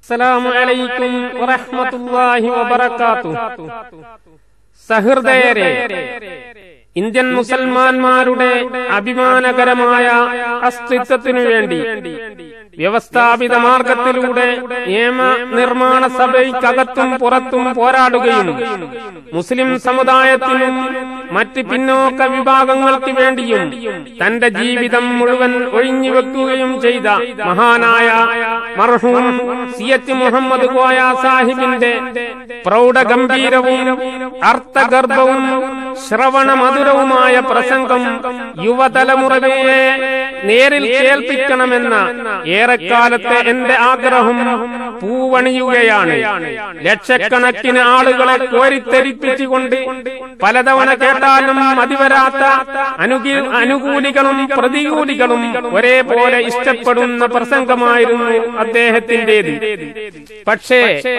അസ്സലാമു അലൈക്കും വറഹ്മത്തുള്ളാഹി വബറകാതുഹു സഹൃദയരെ ഇന്ത്യൻ മുസൽമാന്മാരുടെ അഭിമാനകരമായ അസ്തിത്വത്തിനു വേണ്ടി വ്യവസ്ഥാപിത മാർഗത്തിലൂടെ നിയമ നിർമ്മാണ സഭയ്ക്കകത്തും പുറത്തും പോരാടുകയും മുസ്ലിം സമുദായത്തിനും മറ്റ് പിന്നോക്ക വിഭാഗങ്ങൾക്ക് വേണ്ടിയും തന്റെ ജീവിതം മുഴുവൻ ഒഴിഞ്ഞുവെക്കുകയും ചെയ്ത മഹാനായ മർഹൂം സി എച്ച് മുഹമ്മദ് കോയ സാഹിബിന്റെ പ്രൗഢഗംഭീരവും അർത്ഥഗർഭവും ശ്രവണ മധുരവുമായ പ്രസംഗം യുവതലമുറയെ നേരിൽ കേൾപ്പിക്കണമെന്ന ഏറെക്കാലത്തെ എന്റെ ആഗ്രഹം പൂവണിയുകയാണ് ലക്ഷക്കണക്കിന് ആളുകളെ കോരിത്തെരിപ്പിച്ചുകൊണ്ട് പലതവണ കേട്ടാലും മതിവരാത്ത അനുകൂ അനുകൂലികളും പ്രതികൂലികളും ഒരേപോലെ ഇഷ്ടപ്പെടുന്ന പ്രസംഗമായിരുന്നു അദ്ദേഹത്തിന്റേത് പക്ഷേ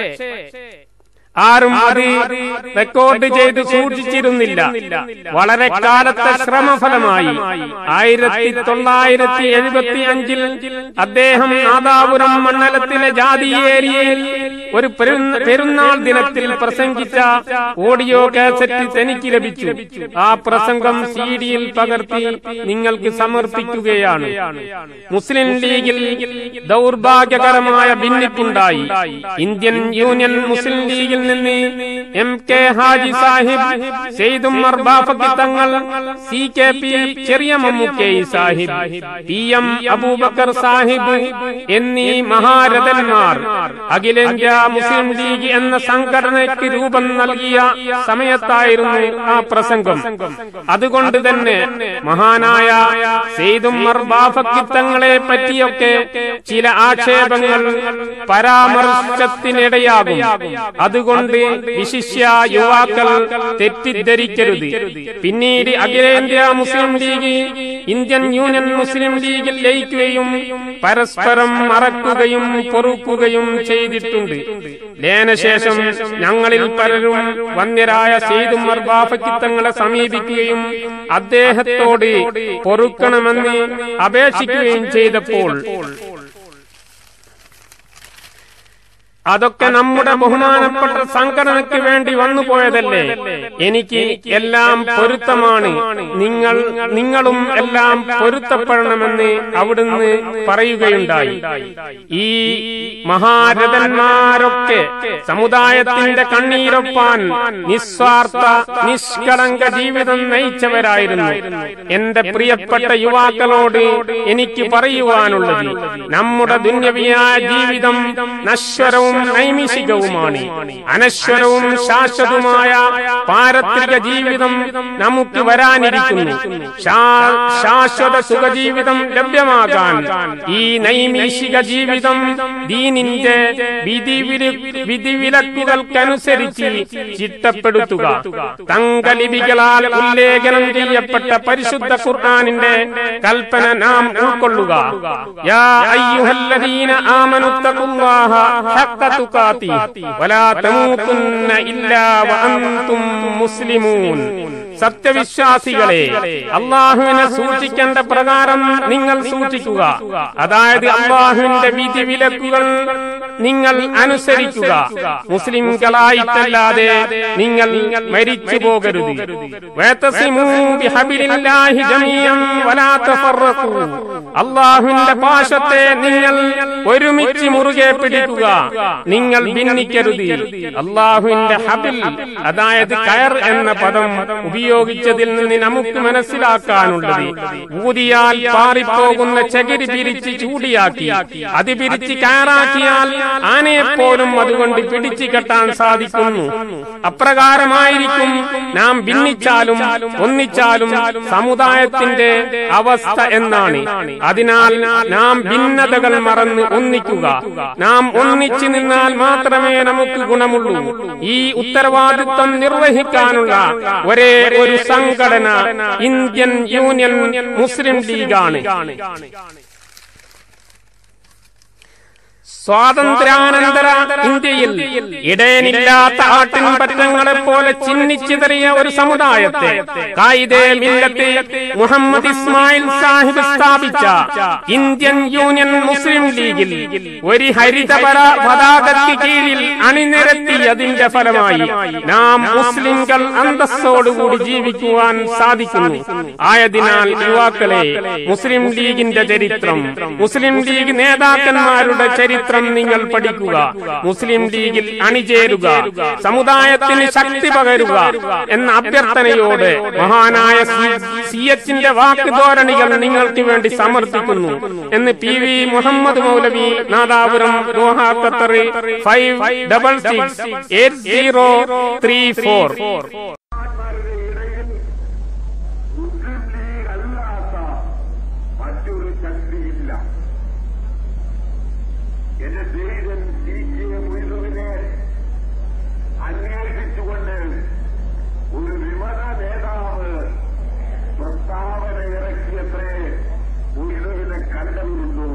ആരും അത് റെക്കോർഡ് ചെയ്ത് സൂക്ഷിച്ചിരുന്നില്ല വളരെ കാലത്തെ ശ്രമഫലമായി ആയിരത്തി തൊള്ളായിരത്തി എഴുപത്തി അഞ്ചിൽ അദ്ദേഹം നാദാപുരം മണ്ഡലത്തിലെ ജാതിയേരിയയിൽ ഒരു പെരുന്ന- പെരുന്നാൾ ദിനത്തിൽ പ്രസംഗിച്ച ഓഡിയോ കാസറ്റ് എനിക്ക് ലഭിച്ചു ആ പ്രസംഗം സി ഡിയിൽ പകർത്തി നിങ്ങൾക്ക് സമർപ്പിക്കുകയാണ് മുസ്ലിം ലീഗിൽ ദൗർഭാഗ്യകരമായ ഭിന്നിപ്പുണ്ടായി ഇന്ത്യൻ യൂണിയൻ മുസ്ലിം ലീഗിൽ നിന്ന് M K Haji Sahib Seydummar Bafaqi Thangal C K P Cheriya Mammukoya Sahib P M Abubakar Sahib എന്നീ മഹാരഥന്മാർ അഖിലേന്ത്യാ മുസ്ലിം ലീഗ് എന്ന സംഘടനയ്ക്ക് രൂപം നൽകിയ സമയത്തായിരുന്നു ആ പ്രസംഗം അതുകൊണ്ട് തന്നെ മഹാനായ സെയ്ദുമ്മർ ബാഫക്കി തങ്ങളെ പറ്റിയൊക്കെ ചില ആക്ഷേപങ്ങൾ പരാമർശത്തിനിടയാകും അതുകൊണ്ട് വിശിഷ്യ യുവാക്കൾ തെറ്റിദ്ധരിക്കരുത് പിന്നീട് അഖിലേന്ത്യാ Muslim League Indian Union Muslim ലീഗിൽ ലയിക്കുകയും പരസ്പരം മറക്കുകയും പൊറുക്കുകയും ചെയ്തിട്ടുണ്ട് ലേനശേഷം ഞങ്ങളിൽ പലരും വന്യരായ സെയ്ദുമർ ബാഫക്കിത്തങ്ങളെ സമീപിക്കുകയും അദ്ദേഹത്തോട് പൊറുക്കണമെന്ന് അപേക്ഷിക്കുകയും ചെയ്തപ്പോൾ അതൊക്കെ നമ്മുടെ ബഹുമാനപ്പെട്ട സംഘടനയ്ക്ക് വേണ്ടി വന്നുപോയതല്ലേ എനിക്ക് എല്ലാം പൊരുത്തമാണ് നിങ്ങൾ നിങ്ങളും എല്ലാം പൊരുത്തപ്പെടണമെന്ന് അവിടുന്ന് പറയുകയുണ്ടായി ഈ മഹാരഥന്മാരൊക്കെ സമുദായത്തിന്റെ കണ്ണീരൊപ്പാൻ നിസ്വാർത്ഥ നിഷ്കളങ്ക ജീവിതം നയിച്ചവരായിരുന്നു എന്റെ പ്രിയപ്പെട്ട യുവാക്കളോട് എനിക്ക് പറയുവാനുള്ളത് നമ്മുടെ ദുന്യവിയായ ജീവിതം നശ്വരവും നൈമിഷികവുമാണ് അനശ്വരവും ശാശ്വതവുമായ പാരത്രിക ജീവിതം നമുക്ക് വരാനിരിക്കുന്നു ശാ- ശാശ്വത സുഖജീവിതം ലഭ്യമാകാൻ ഈ നൈമിഷിക ജീവിതം ദീനിന്റെ വിധിവില വിധിവിലക്കുകൾക്കനുസരിച്ച് ചിട്ടപ്പെടുത്തുക തങ്കലിപികളാൽ ഉല്ലേഖനം ചെയ്യപ്പെട്ട പരിശുദ്ധ ഖുർആാനിന്റെ കൽപ്പന നാം ഉൾക്കൊള്ളുക യാ അയ്യുഹല്ലദീന ആമനുത്തഖുല്ലാഹ ഹഖ തുഖാതി വലാ തമൂതുന്ന ഇല്ലാ വഅൻതും മുസ്ലിമൂൻ സത്യവിശ്വാസികളെ അള്ളാഹുവിനെ സൂക്ഷിക്കേണ്ട പ്രകാരം നിങ്ങൾ സൂക്ഷിക്കുക അതായത് അള്ളാഹുവിന്റെ വിധി വിലക്കുകൾ നിങ്ങൾ അനുസരിക്കുക മുസ്ലിംകളായിട്ടല്ലാതെ നിങ്ങൾ മരിച്ചു പോകരുത് വയത്തസിമൂ ബിഹബിലില്ലാഹി ജമീഅൻ വലാ തഫറഖൂ. അള്ളാഹുവിന്റെ പാശത്തെ നിങ്ങൾ ഒരുമിച്ച് മുറുകെ പിടിക്കുക നിങ്ങൾ ഭിന്നിക്കരുത് അള്ളാഹുവിന്റെ ഹബിൽ അതായത് കയർ എന്ന പദം ഉപയോഗിച്ചതിൽ നിന്ന് നമുക്ക് മനസ്സിലാക്കാനുള്ളത് ഊതിയാൽ പാറിപ്പോകുന്ന ചകിരി പിരിച്ച് ചൂടിയാക്കി അത് പിരിച്ച് കയറാക്കിയാൽ ആനയെ പോലും അതുകൊണ്ട് പിടിച്ചു കെട്ടാൻ സാധിക്കുന്നു അപ്രകാരമായിരിക്കും നാം ഭിന്നിച്ചാലും ഒന്നിച്ചാലും സമുദായത്തിന്റെ അവസ്ഥ എന്നാണ് അതിനാൽ നാം ഭിന്നതകൾ മറന്ന് ഒന്നിക്കുക നാം ഒന്നിച്ചു നിന്നാൽ മാത്രമേ നമുക്ക് ഗുണമുള്ളൂ ഈ ഉത്തരവാദിത്വം നിർവഹിക്കാനുള്ള ഒരേ ഒരു സംഘടന ഇന്ത്യൻ യൂണിയൻ മുസ്ലിം ലീഗാണ് സ്വാതന്ത്ര്യാനന്തര ഇന്ത്യയിൽ ഇടയനില്ലാത്ത ആട്ടിൻ പറ്റങ്ങളെ പോലെ ചിഹ്നിച്ചിതറിയ ഒരു സമുദായത്തെ കായിദേ മില്ലത്തെ മുഹമ്മദ് ഇസ്മായിൽ സാഹിബ് സ്ഥാപിച്ച ഇന്ത്യൻ യൂണിയൻ മുസ്ലിം ലീഗിൽ ഒരു ഹരിതപര പതാകയ്ക്ക് കീഴിൽ അണിനിരത്തിയതിന്റെ ഫലമായി നാം മുസ്ലിംകൾ അന്തസ്സോടുകൂടി ജീവിക്കുവാൻ സാധിക്കുന്നു ആയതിനാൽ യുവാക്കളെ മുസ്ലിം ലീഗിന്റെ ചരിത്രം മുസ്ലിം ലീഗ് നേതാക്കന്മാരുടെ ചരിത്രം നിങ്ങൾ പഠിക്കുക മുസ്ലിം ലീഗിൽ അണിചേരുക സമുദായത്തിന് ശക്തി പകരുക എന്ന അഭ്യർത്ഥനയോട് മഹാനായ സി എച്ചിന്റെ വാക്ക് ധോരണികൾ നിങ്ങൾക്ക് വേണ്ടി സമർപ്പിക്കുന്നു എന്ന് P V Muhammad Moulavi Nadapuram Doha Qatar five double six eight zero three four മഹാന്മാരുടെ ഇടയിൽ മുസ്ലിം ലീഗ് അല്ലാത്ത മറ്റൊരു ശക്തിയില്ല എന്റെ ധൈര്യൻ സി കെ മൊയ്തുവിനെ അന്വേഷിച്ചുകൊണ്ട് ഒരു വിമത നേതാവ് പ്രസ്താവന ഇറക്കിയത്രേ മൊയ്തുവിനെ കണ്ടവരുണ്ടോ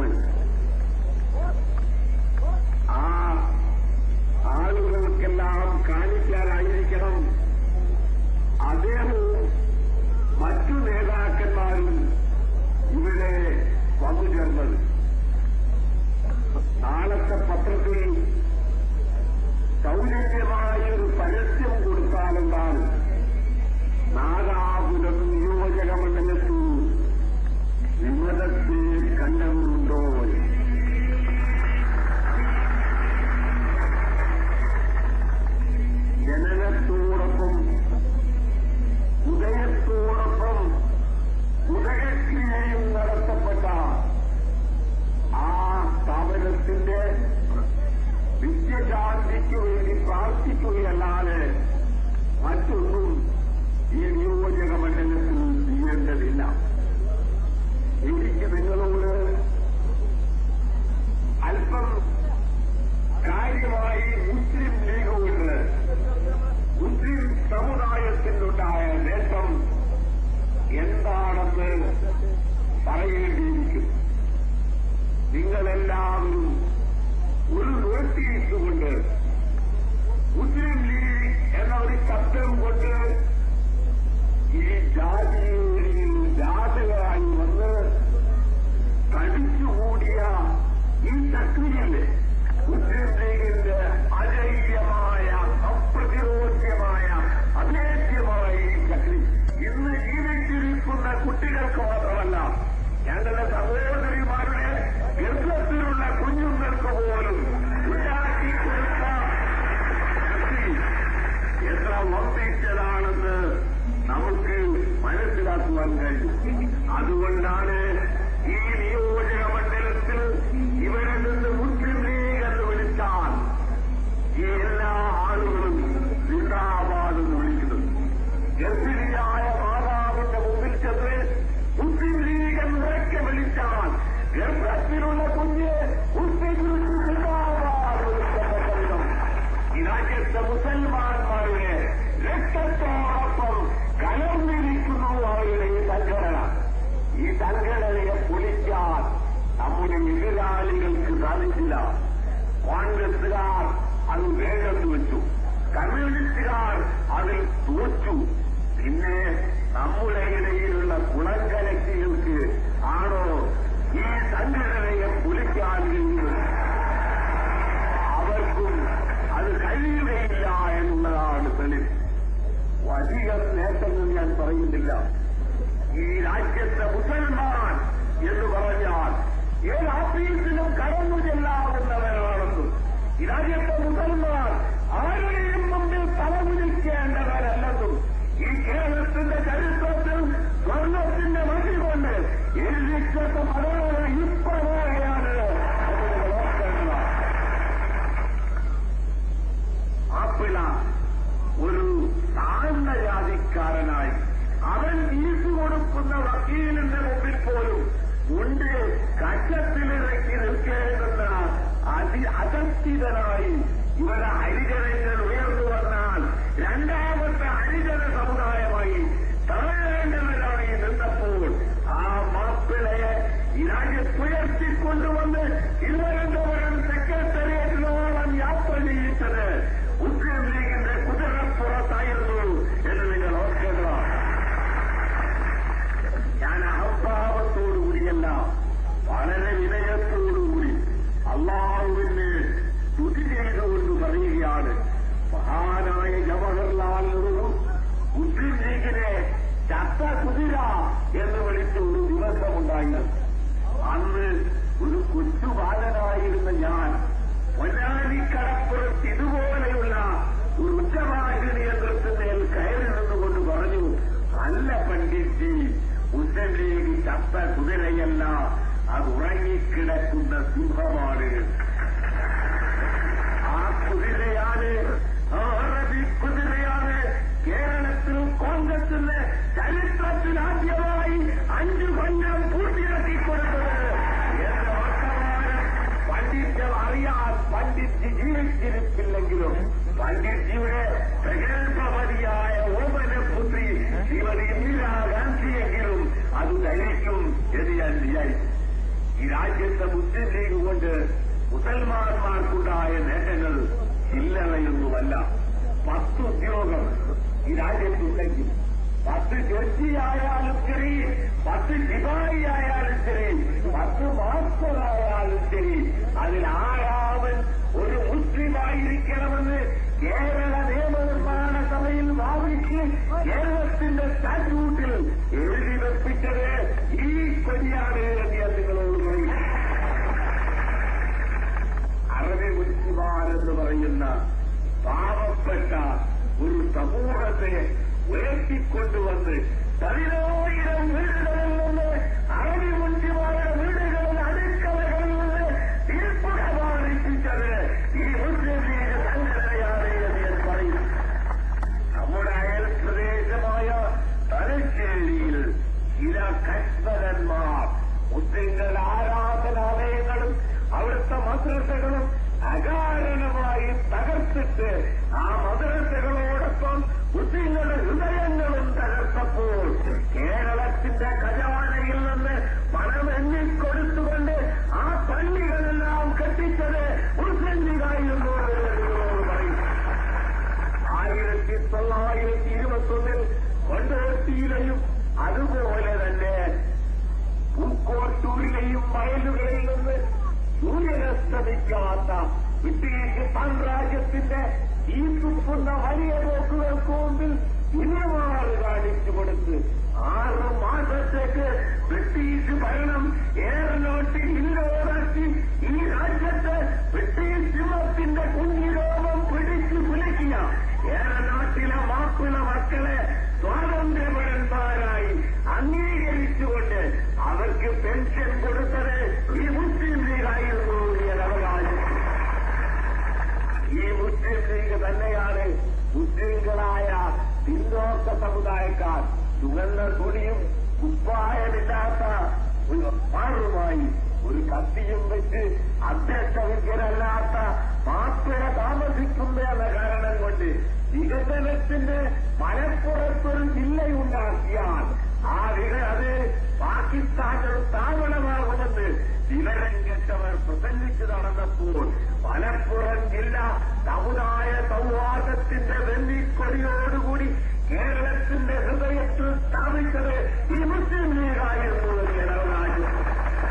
ആ ആളുകൾക്കെല്ലാം കാണിക്കാനായിരിക്കണം അദ്ദേഹവും മറ്റു നേതാക്കന്മാരും ഇവിടെ വന്നുചേർന്നത് നാളത്തെ പത്രത്തിൽ സൗജന്യമായ ഒരു പരസ്യം കൊടുത്താലെന്താണ് നാദാപുരം നിയോജക മണ്ഡലത്തിൽ വിമതത്തെ കണ്ടവരുണ്ടോ ജനനത്തോടൊപ്പം ഉദയത്തോടൊപ്പം ഉദയക്രിയയും നടത്തപ്പെട്ട ആ സ്ഥാപനത്തിന്റെ നിത്യശാന്തിക്ക് വേണ്ടി പ്രാർത്ഥിക്കുകയല്ലാതെ മറ്റൊന്നും ഈ നിയോജക മണ്ഡലത്തിൽ ചെയ്യേണ്ടതില്ല എനിക്ക് നിങ്ങളോട് അല്പം കാര്യമായി മുസ്ലിം ലീഗുകൊണ്ട് മുസ്ലിം സമുദായത്തിനുണ്ടായ നേട്ടം എന്താണെന്ന് പറയേണ്ടിയിരിക്കും നിങ്ങളെല്ലാവരും ഒരു നോട്ടീസ് കൊണ്ട് മുസ്ലിം ലീഗ് എന്ന ഒരു ശബ്ദം കൊണ്ട് ഈ ജാതിയിൽ ജാതകരായി വന്ന് തടിച്ചുകൂടിയ ഈ ശക്തിയില്ലേ മുസ്ലിം ലീഗിന്റെ അജയ്യമായ അപ്രതിരോധ്യമായ അഭേദ്യമായ ഈ ശക്തി ഇന്ന് ജീവിച്ചിരിക്കുന്ന കുട്ടികൾക്ക് മാത്രമല്ല ഞങ്ങളുടെ സഹോദരിമാരുടെ ഗർഭത്തിലുള്ള കുഞ്ഞുങ്ങൾക്ക് പോലും ഉണ്ടാക്കി കൊടുത്ത ശക്തി എത്ര വർദ്ധിച്ചതാണെന്ന് നമുക്ക് മനസ്സിലാക്കുവാൻ കഴിയും അതുകൊണ്ടാണ് ഈ നിയോജക മണ്ഡലത്തിൽ ഇവിടെ നിന്ന് മുസ്ലിം ലീഗ് എന്ന് വിളിച്ചാൽ ഈ എല്ലാ ആളുകളും സിന്ദാബാദ് എന്ന് വിളിക്കുന്നത് ഗർഭിണിയായ മാതാവിന്റെ മുമ്പിൽ ചെന്ന് മുസ്ലിം ലീഗ് എന്ന് ഉറക്കെ വിളിച്ചാൽ ഗർഭത്തിലുള്ള കുഞ്ഞ് മുസ്ലിം ലീഗ് സിന്ദാബാദ് വിളിക്കപ്പെട്ട വിധം ഈ രാജ്യത്തെ മുസൽമാന്മാരുടെ രക്തത്തോടൊപ്പം കലർന്നിരിക്കുന്നു അവരുടെ ഈ സംഘടന ഈ സംഘടനയെ പൊളിക്കാൻ നമ്മുടെ എതിരാളികൾക്ക് സാധിച്ചില്ല കോൺഗ്രസുകാർ അത് വേണ്ടെന്ന് വെച്ചു കമ്മ്യൂണിസ്റ്റുകാർ അതിൽ തോറ്റു പിന്നെ നമ്മുടെ ഇടയിലുള്ള കുളങ്കലക്കികൾക്ക് ആണോ ഈ സംഘടനയെ പൊളിക്കാൻ കഴിയുന്നത് അവർക്കും അത് കഴിയുകയില്ല എന്നുള്ളതാണ് തെളിവ് അധികം നേട്ടങ്ങൾ ഞാൻ പറയുന്നില്ല ഈ രാജ്യത്തെ മുസൽമാൻ എന്ന് പറഞ്ഞാൽ ഏത് ഓഫീസിലും കടന്നു ചെല്ലാവുന്നവരാണെന്നും ഈ രാജ്യത്തെ മുസൽമാൻ ആരുടെയും മുമ്പിൽ തലമുരിക്കേണ്ടവരല്ലെന്നും ഈ കേരളത്തിന്റെ ചരിത്രത്തിൽ സ്വർണത്തിന്റെ മതി കൊണ്ട് എഴുതിച്ചത്ത പദങ്ങൾ ഇപ്പോഴെയാണ് ഓർക്കേണ്ടത് ആപ്പിള ഒരു താഴ്ന്ന ജാതിക്കാരനായി അവൻ ഫീസ് കൊടുക്കുന്ന വക്കീലിന്റെ മുമ്പിൽ പോലും മുണ്ട് കച്ചത്തിലിറക്കി നിൽക്കേണ്ടുന്ന അതി അധസ്ഥിതനായി ഇവരെ ഹരിജനങ്ങൾ ഉയർന്നു വന്നാൽ രണ്ടാമത്തെ ഹരിജന സമുദായമായി തടയേണ്ടവരായി നിന്നപ്പോൾ ആ മാപ്പിളയെ ഈ രാജ്യത്തുയർത്തിക്കൊണ്ടുവന്ന് തിരുവനന്തപുരം സെക്രട്ടറി പണ്ഡിറ്റ്ജിയുടെ പ്രഗത്ഭമതിയായ ഓമനപുത്രി ശ്രീമതി ഇന്ദിരാഗാന്ധിയെങ്കിലും അത് ധരിക്കും എന്ന് ഞാൻ വിചാരിച്ചു ഈ രാജ്യത്തെ മുസ്ലിം ലീഗ് കൊണ്ട് മുസൽമാന്മാർക്കുണ്ടായ നേട്ടങ്ങൾ ചില്ലറയൊന്നുമല്ല പത്ത് ഉദ്യോഗം ഈ രാജ്യത്തുണ്ടെങ്കിൽ പത്ത് ജഡ്ജിയായാലും ശരി പത്ത് ശിപായി ആയാലും ശരി പത്ത് മാസ്റ്റർ ആയാലും ശരി അതിലാരാവൻ ഒരു മുസ്ലിമായിരിക്കണമെന്ന് കേരള നിയമനിർമ്മാണ സഭയിൽ വാദിച്ച് കേരളത്തിന്റെ സ്റ്റാറ്റ്യൂട്ടിൽ എഴുതി വെപ്പിച്ചത് ഈ കൊടിയാണ് എന്ന് ഞാൻ നിങ്ങളോട് പറയും അറബി മുനിസിപ്പാൽ എന്ന് പറയുന്ന പാവപ്പെട്ട ഒരു സമൂഹത്തെ ഉയർത്തിക്കൊണ്ടുവന്ന് പതിനായിരം വീടുകളിൽ നിന്ന് അറബി മുനിസിപ്പാലുടെ വീടുകളിൽ അടുക്കളകളിൽ നിന്ന് തീർപ്പുക മാറിപ്പിച്ചത് ഈ മുസ്ലിം ലീഗ് സംഘടനയാണ് എന്ന് ഞാൻ പറയും നമ്മുടെ അയൽ പ്രദേശമായ തലശ്ശേരിയിൽ ചില കശ്മരന്മാർ മുസ്ലിങ്ങൾ ആരാധനാലയങ്ങളും അവിടുത്തെ മദ്രസകളും അകാരണമായി തകർത്തിട്ട് ആ മദ്രസകളോടൊപ്പം മുസ്ലിങ്ങളുടെ ഹൃദയങ്ങളും തകർത്തപ്പോൾ കേരളത്തിന്റെ ഖജാനയിൽ നിന്ന് പണം എണ്ണിക്കൊടുത്തുകൊണ്ട് ആ പള്ളികളെല്ലാം കെട്ടിച്ചത് മുസ്ലിം ലീഗായിരുന്നു എന്ന് നിങ്ങളോട് പറയും ആയിരത്തി തൊള്ളായിരത്തി ഇരുപത്തൊന്നിൽ കൊണ്ടോട്ടിയിലെയും അതുപോലെ തന്നെ പൂക്കോട്ടൂരിലെയും വയലുകളിൽ നിന്ന് സൂര്യനസ്തമിക്കാത്ത ബ്രിട്ടീഷ് സാമ്രാജ്യത്തിന്റെ ഈ തുപ്പുന്ന വലിയ പോക്കുകൾക്ക് മുമ്പിൽ ഇനിമാറ് കാണിച്ചു കൊടുത്ത് ആറ് മാസത്തേക്ക് ബ്രിട്ടീഷ് ഭരണം ഏറനോട്ടിൽ ഇല്ലാതാക്കി ഈ രാജ്യത്ത് ബ്രിട്ടീഷ് സിംഹത്തിന്റെ കുഞ്ഞിരോമം പിടിച്ചു കുലക്കിയ ഏറനാട്ടിലെ മാപ്പിള മക്കളെ സ്വാതന്ത്ര്യപരന്മാരായി അംഗീകരിച്ചുകൊണ്ട് അവർക്ക് പെൻഷൻ കൊടുത്തത് ഈ മുസ്ലിം ലീഗായിരുന്നു ഞാൻ അവകാശം ഈ മുസ്ലിം ലീഗ് തന്നെയാണ് മുസ്ലിങ്ങളായ പിന്നോക്ക സമുദായക്കാർ ചുവന്ന തുണിയും കുപ്പായമില്ലാത്ത ഒരു മാറുമായി ഒരു കത്തിയും വെച്ച് അധ്യക്ഷവിജ്ഞരല്ലാത്ത മാപ്പിള താമസിക്കുന്ന എന്ന കാരണം കൊണ്ട് വികസനത്തിന് മലപ്പുറത്തൊരു ജില്ലയുണ്ടാക്കിയാൽ ആ വിക അത് പാകിസ്ഥാന്റെ സ്ഥാപനമാകുമെന്ന് വിവരം കെട്ടവർ പ്രസംഗിച്ചു നടന്നപ്പോൾ മലപ്പുറം ജില്ല സമുദായ സൗഹാർദ്ദത്തിന്റെ വെന്നിക്കൊടിയോടുകൂടി കേരളത്തിന്റെ ഹൃദയത്തിൽ സ്ഥാപിച്ചത് ഈ മുസ്ലിം ലീഗായിരുന്നു എന്ന് ഞാൻ അവകാശപ്പെട്ടു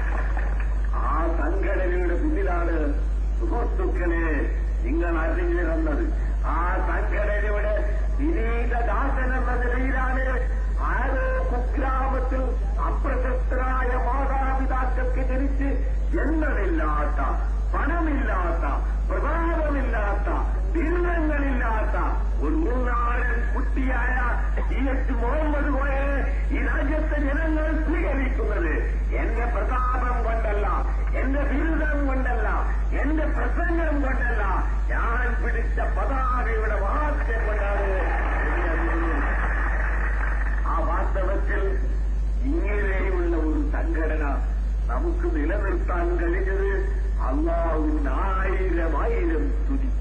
ആ സംഘടനയുടെ പിന്നിലാണ് സുഹൃത്തുക്കളെ നിങ്ങൾ അറിഞ്ഞിരുന്നത് ആ സംഘടനയുടെ വിനീതദാസൻ എന്ന നിലയിലാണ് ആരോ കുഗ്രാമത്തിൽ അപ്രശസ്തരായ മാതാപിതാക്കൾക്ക് ജനിച്ച് ജന്മമില്ലാത്ത പണമില്ലാത്ത പ്രഭാവമില്ലാത്ത ബിരുദങ്ങളില്ലാത്ത ഒരു മൂന്നാടൻ കുട്ടിയായ ഇ എച്ച് മുഹമ്മദ് കോയെ ഈ രാജ്യത്തെ ജനങ്ങൾ സ്വീകരിക്കുന്നത് എന്റെ പ്രതാപം കൊണ്ടല്ല എന്റെ ബിരുദം കൊണ്ടല്ല എന്റെ പ്രസംഗം കൊണ്ടല്ല ഞാൻ പിടിച്ച പതാകയുടെ മഹാത്മ്യം കൊണ്ടാണ് എന്ന് ഞാൻ പറയുന്നു. ആ വാസ്തവത്തിൽ ഇങ്ങനെയുള്ള ഒരു സംഘടന നമുക്ക് നിലനിർത്താൻ കഴിഞ്ഞത് അള്ളാഹുവിന് ആയിരം ആയിരം സ്തുതി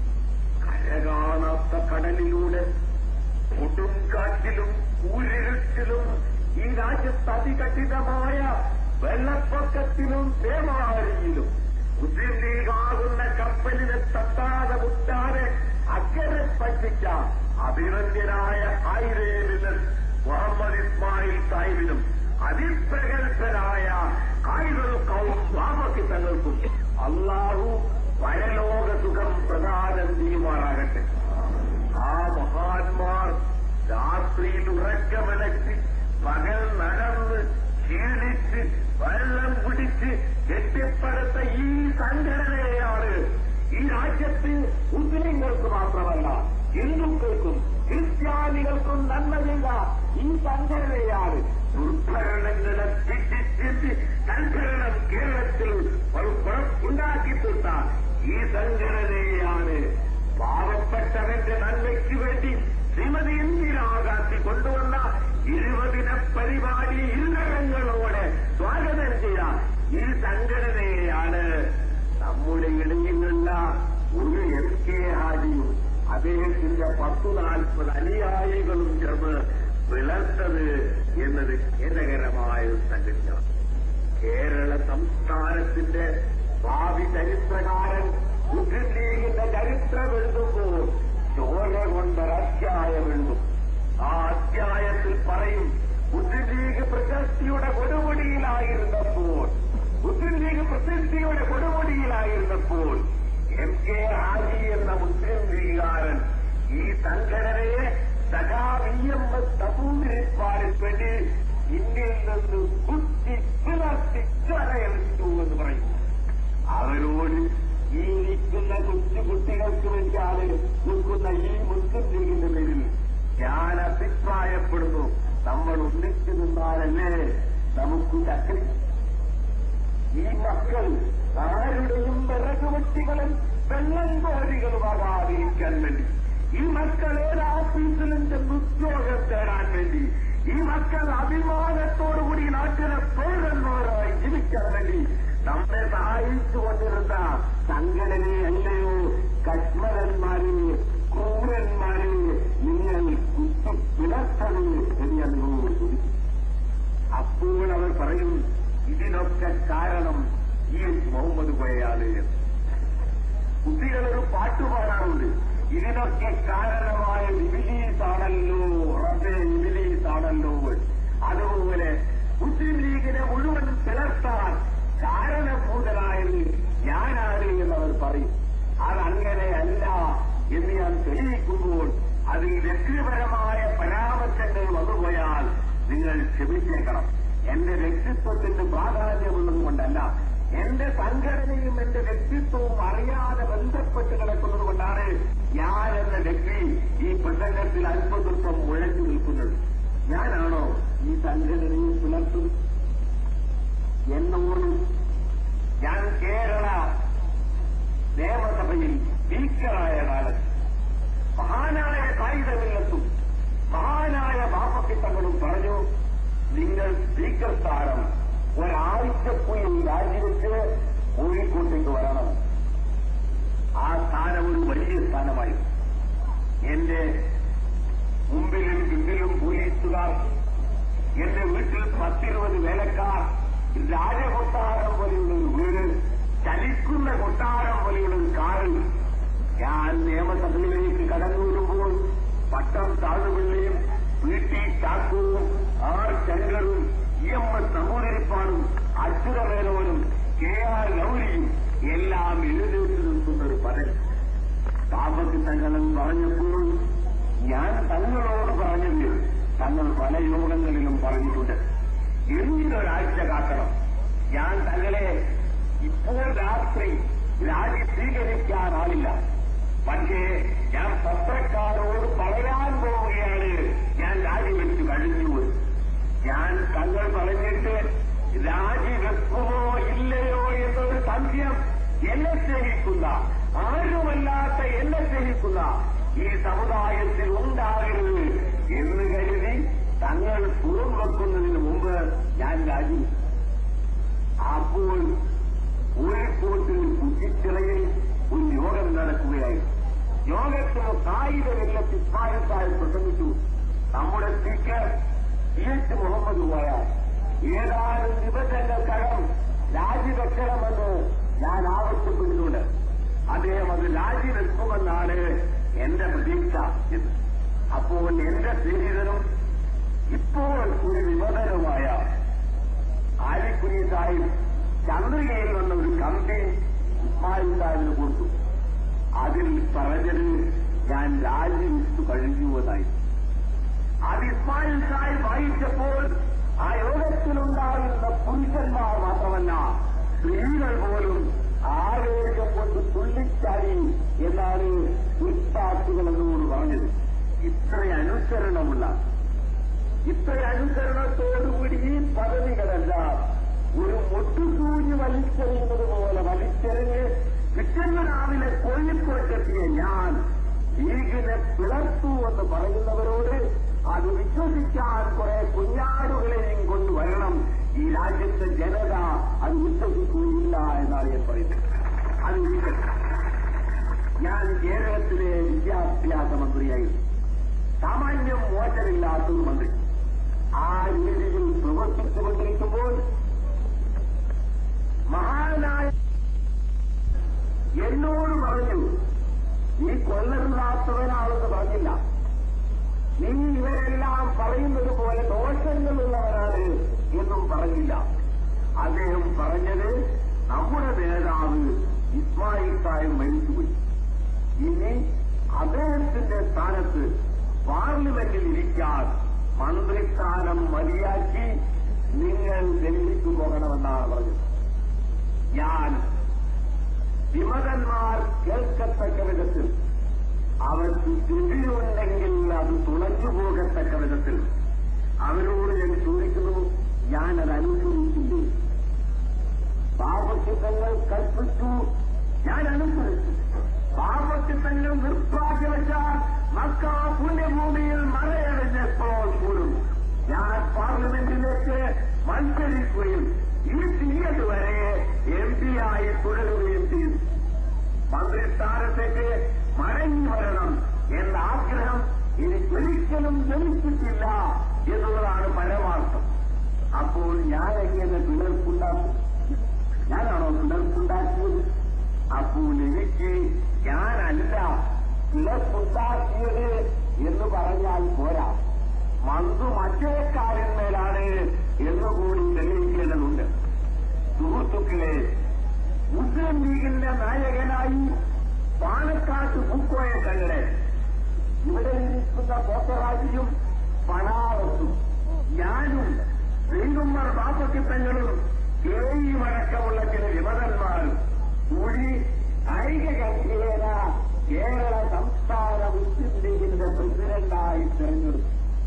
കരകാണാത്ത കടലിലൂടെ കൊടുങ്കാറ്റിലും കൂരിരുട്ടിലും ഈ രാജ്യത്ത് അതികഠിനമായ വെള്ളപ്പൊക്കത്തിലും പേമാരിയിലും മുസ്ലിം ലീഗാകുന്ന കപ്പലിനെ തട്ടാതെ മുട്ടാതെ അക്കരെ പറ്റിച്ച അഭിനന്ദ്യനായ ആയിരേമിന് മുഹമ്മദ് ഇസ്മായിൽ സാഹിബിനും അതിപ്രഗത്ഭനായ കായികൾ കൗം ബാബയ്ക്ക് തങ്ങൾക്കും അള്ളാഹു പരലോക സുഖം പ്രദാനം ചെയ്യുമാറാകട്ടെ ആ മഹാന്മാർ രാത്രിയിൽ ഉറക്കമലക്കി പകൽ നടന്ന് ക്ഷീണിച്ച് വെള്ളം കുടിച്ച് കെട്ടിപ്പടുത്ത ഈ സംഘടനയെയാണ് ഈ രാജ്യത്ത് മുസ്ലിങ്ങൾക്ക് മാത്രമല്ല ഹിന്ദുക്കൾക്കും ക്രിസ്ത്യാനികൾക്കും നന്മ ചെയ്ത ഈ സംഘടനയാണ് ദുർഭരണങ്ങളെ തെറ്റിച്ചെത്തി സംഘടനം കേരളത്തിൽ ഒരു ഉണ്ടാക്കിത്തീർത്ത ഈ സംഘടനയാണ് പാവപ്പെട്ടവന്റെ നന്മയ്ക്ക് വേണ്ടി ശ്രീമതി ഇന്ദിരാഗാന്ധി കൊണ്ടുവന്ന ഇരുപതിന പരിപാടി ഇരുന്നരങ്ങളോടെ സ്വാഗതം ചെയ്ത ഈ സംഘടനയെയാണ് നമ്മുടെ ഇടയിലുള്ള ഒരു എം കെ ഹാജിയും പത്തു നാൽപ്പത് അനുയായികളും ചേർന്ന് പിളർത്തത് എന്നത് ഖേദകരമായ ഒരു സംഗതിയാണ് കേരള സംസ്ഥാനത്തിന്റെ ഭാവി ചരിത്രകാരൻ മുസ്ലിം ലീഗിന്റെ ചരിത്രം എഴുതുമ്പോൾ ചോര കൊണ്ടൊരധ്യായം എഴുതും ആ അധ്യായത്തിൽ പറയും മുസ്ലിം ലീഗ് പ്രശസ്തിയുടെ കൊടുമുടിയിലായിരുന്നപ്പോൾ മുസ്ലിം ലീഗ് പ്രസിദ്ധിയുടെ കൊടുമുടിയിലായിരുന്നപ്പോൾ എം കെ ഹാജി എന്ന മുസ്ലിം ലീഗുകാരൻ ഈ സംഘടനയെ സഖാ വി എം എസ് തപൂതിരിപ്പാടിൽ വേണ്ടി ഇന്ത്യയിൽ നിന്ന് കുത്തി പിളർത്തി ചൊരയടിച്ചു എന്ന് പറയും അവരോട് ഈ നിൽക്കുന്ന കൊച്ചു കുട്ടികൾക്ക് വേണ്ടിയാണ് നിൽക്കുന്ന ഈ മുസ്ലിം ലീഗിന്റെ പേരിൽ ഞാൻ അഭിപ്രായപ്പെടുന്നു നമ്മൾ ഒന്നിച്ചു നിന്നാലല്ലേ നമുക്ക് ചക്രി ഈ മക്കൾ ആരുടെയും വിറകുവെട്ടികളും വെള്ളം കോരികളുമാകാതിരിക്കാൻ വേണ്ടി ഈ മക്കൾ ഏത് ഓഫീസിലും ചെന്ന് ഉദ്യോഗം തേടാൻ വേണ്ടി ഈ മക്കൾ അഭിമാനത്തോടുകൂടി നാട്ടിലെ പൗരന്മാരായി ജീവിക്കാൻ വേണ്ടി നമ്മെ സഹായിച്ചുകൊണ്ടിരുന്ന സംഘടനയല്ലയോ കശ്മരന്മാര് ക്രൂരന്മാര് നിങ്ങൾ കുത്തി പിളർത്തത് എന്ന് ഞാൻ നിങ്ങളോട് ചോദിക്കും അപ്പോൾ അവർ പറയും ഇതിനൊക്കെ കാരണം ഈ മുഹമ്മദ് കോയയാണ് എന്ന്. കുട്ടികളൊരു പാട്ട് പാടാറുണ്ട് ഇതിനൊക്കെ കാരണമായ ഇബിലീസാണല്ലോ റബ്ബെ ഇബിലീസാണല്ലോ അതുപോലെ മുസ്ലിം ലീഗിനെ മുഴുവൻ പിളർത്താൻ കാരണഭൂതനായത് ഞാനാണ് എന്നവർ പറയും അതങ്ങനെയല്ല എന്ന് ഞാൻ തെളിയിക്കുമ്പോൾ അതിൽ വ്യക്തിപരമായ പരാമർശങ്ങൾ വന്നുപോയാൽ നിങ്ങൾ ക്ഷമിച്ചേക്കണം എന്റെ വ്യക്തിത്വത്തിന്റെ പ്രാധാന്യമുള്ളത് കൊണ്ടല്ല എന്റെ സംഘടനയും എന്റെ വ്യക്തിത്വവും അറിയാതെ ബന്ധപ്പെട്ട് കിടക്കുന്നത് കൊണ്ടാണ് ഞാൻ എന്ന വ്യക്തി ഈ പ്രസംഗത്തിൽ അല്പതൃത്വം മുഴച്ചു നിൽക്കുന്നത് ഞാനാണോ ഈ സംഘടനയെ പുലർത്തുന്നത് എന്നോട് ഞാൻ കേരള നിയമസഭയിൽ സ്പീക്കറായ കാലത്ത് മഹാനായ കായികമില്ലത്തും മഹാനായ ബാപ്പക്കിത്തങ്ങളും പറഞ്ഞു നിങ്ങൾ സ്പീക്കർ സ്ഥാനം ഒരാഴ്ചക്കുള്ളിൽ രാജിവെച്ച് കോഴിക്കോട്ടേക്ക് വരണം ആ സ്ഥാനം ഒരു വലിയ സ്ഥാനമായിരുന്നു എന്റെ മുമ്പിലും പിമ്പിലും പോലീസുകാർ എന്റെ വീട്ടിൽ പത്തിരുപത് വേലക്കാർ രാജകൊട്ടാരം പോലെയുള്ള ഒരു വീട് ചലിക്കുന്ന കൊട്ടാരം പോലെയുള്ള ഒരു കാറ് ഞാൻ നിയമസഭയിലേക്ക് കടന്നു വരുമ്പോൾ പട്ടം താഴുപിള്ളയും പി ടി ചാക്കുവും ആർ ശങ്കറും ഇ എം എസ് നമ്പൂതിരിപ്പാടും അച്യുതമേനോനും കെ ആർ ഗൗരിയും എല്ലാം എഴുന്നേറ്റ് നിൽക്കുന്ന ഒരു പദം താമസി തങ്ങളും പറഞ്ഞപ്പോൾ ഞാൻ തങ്ങളോട് പറഞ്ഞത് തങ്ങൾ പല യോഗങ്ങളിലും പറഞ്ഞിട്ടുണ്ട് എന്തിനൊരാഴ്ച കാക്കണം ഞാൻ തങ്ങളെ ഇപ്പോൾ രാത്രി രാജി സ്വീകരിക്കാനാളില്ല പക്ഷേ ഞാൻ പത്രക്കാരോട് പറയാൻ പോവുകയാണ് ഞാൻ രാജിവെച്ചു കഴിഞ്ഞു ഞാൻ തങ്ങൾ പറഞ്ഞിട്ട് രാജിവെക്കുമോ ഇല്ലയോ എന്നൊരു സംശയം എന്നെ സ്നേഹിക്കുന്ന ആരുമല്ലാത്ത എന്നെ സ്നേഹിക്കുന്ന ഈ സമുദായത്തിൽ ഉണ്ടാകരുത് എന്ന് കരുതി തങ്ങൾ പുറം വെക്കുന്നതിന് മുമ്പ് ഞാൻ രാജിവെച്ചു അപ്പോൾ കോഴിക്കോട്ടിൽ കുറ്റിച്ചിറയിൽ ഒരു യോഗം നടക്കുകയായി യോഗത്തിന് കായികമില്ലത്ത് ഇസ്മായിൽസായി പ്രസംഗിച്ചു നമ്മുടെ speaker C H Muhammad Koya ഏതാനും ദിവസങ്ങൾക്കകം രാജിവെക്കണമെന്ന് ഞാൻ ആവശ്യപ്പെട്ടിട്ടുണ്ട് അദ്ദേഹം അത് രാജിവെക്കുമെന്നാണ് എന്റെ പ്രതീക്ഷ എന്ന് അപ്പോൾ എന്റെ സ്നേഹിതനും ഇപ്പോൾ ഒരു വിമതനുമായ ആലിക്കുരി സാഹിബ് ചന്ദ്രികയിൽ വന്ന ഒരു കമ്പി ഇസ്മായിൽ സാഹിബിന് കൊടുത്തു അതിൽ പറഞ്ഞത് ഞാൻ രാജിവെച്ചു കഴിഞ്ഞുവെന്നായി അത് ഇസ്മായിൽ സാഹിബ് വായിച്ചപ്പോൾ ആ യോഗത്തിലുണ്ടാകുന്ന പുരുഷന്മാർ മാത്രമല്ല സ്ത്രീകൾ പോലും ആവേശം കൊണ്ട് തുള്ളിച്ചാടി എന്നാണ് ഉത്പാത്തുകൾ എന്നോട് പറഞ്ഞത് ഇത്ര അനുസരണമുള്ള ഇത്ര അനുസരണത്തോടുകൂടി ഈ പദവികളെല്ലാം ഒരു മുട്ടുസൂചി വലിച്ചെറിയുന്നത് പോലെ വലിച്ചെറിഞ്ഞ് പിറ്റേന്ന് രാവിലെ കോഴിക്കോട്ടെത്തിയ ഞാൻ ലീഗിനെ പിളർത്തു എന്ന് പറയുന്നവരോട് അത് വിശ്വസിക്കാൻ കുറെ കുഞ്ഞാടുകളെയും കൊണ്ടുവരണം ഈ രാജ്യത്തെ ജനത അത് വിശ്വസിക്കുകയില്ല എന്നാണ് ഞാൻ പറയുന്നത് അത് ഒരിക്കൽ ഞാൻ കേരളത്തിലെ വിദ്യാഭ്യാസ മന്ത്രിയായിരുന്നു സാമാന്യം മോശമില്ലാത്തൊരു മന്ത്രി ആ രീതിയിൽ പ്രവർത്തിച്ചുകൊണ്ടിരിക്കുമ്പോൾ മഹാനായ എന്നോട് പറഞ്ഞു നീ കൊല്ലരുതാത്തവനാണെന്ന് പറഞ്ഞില്ല നീ ഇവരെല്ലാം പറയുന്നത് പോലെ ദോഷങ്ങളുള്ളവരാണ് എന്നും പറഞ്ഞില്ല അദ്ദേഹം പറഞ്ഞത് നമ്മുടെ നേതാവ് ഇസ്മായിൽ സാഹിബ് മരിച്ചുപോയി ഇനി അദ്ദേഹത്തിന്റെ സ്ഥാനത്ത് പാർലമെന്റിൽ ഇരിക്കാൻ മന്ത്രിസ്ഥാനം മതിയാക്കി നിങ്ങൾ ഡൽഹിക്ക് പോകണമെന്നാണ് പറഞ്ഞത് ഞാൻ വിമതന്മാർ കേൾക്കത്തക്ക വിധത്തിൽ അവർക്ക് ചെവിയുണ്ടെങ്കിൽ അത് തുളഞ്ഞു പോകത്തക്ക വിധത്തിൽ അവരോട് ഞാൻ ചോദിക്കുന്നു ഞാനത് അനുസരിച്ചില്ലേ പാപചിത്തങ്ങൾ കൽപ്പിച്ചു ഞാൻ അനുസരിച്ചു പാപചിത്തങ്ങൾ നിർഭാഗ്യവച്ച മക്ക പുണ്യഭൂമിയിൽ മറയടഞ്ഞപ്പോൾ പോലും ഞാൻ പാർലമെന്റിലേക്ക് മത്സരിക്കുകയും ഈ തീയതി വരെ എം പി ആയി തുടരുകയും ചെയ്തു മന്ത്രിസ്ഥാനത്തേക്ക് മടങ്ങി വരണം എന്ന ആഗ്രഹം എനിക്കൊരിക്കലും ജനിച്ചിട്ടില്ല എന്നുള്ളതാണ് പരമാർത്ഥം അപ്പോൾ ഞാൻ എങ്ങനെ പിളർപ്പുണ്ടാക്കും ഞാനാണോ പിളർപ്പുണ്ടാക്കിയത് അപ്പോൾ എനിക്ക് ഞാനല്ല പിളർപ്പുണ്ടാക്കിയത് എന്ന് പറഞ്ഞാൽ പോരാ മന്തു മറ്റേക്കാരന്മേലാണ് എന്നുകൂടി തെളിയിക്കേണ്ടതുണ്ട് സുഹൃത്തുക്കളെ മുസ്ലിം ലീഗിന്റെ നായകനായി പാലക്കാട്ട് പൂക്കോയ തങ്ങളെ ഇവിടെ ഇരിക്കുന്ന പോത്തറാജിയും പണാവത്തും ഞാനും ശ്രീകുമാർ ബാപ്പക്കിത്തങ്ങളും കേയും അടക്കമുള്ള ചില വിമതന്മാരും കൂടി ഐക്യകണ്ഠേന കേരള സംസ്ഥാന മുസ്ലിം ലീഗിന്റെ പ്രസിഡന്റായി തെരഞ്ഞെടുത്തു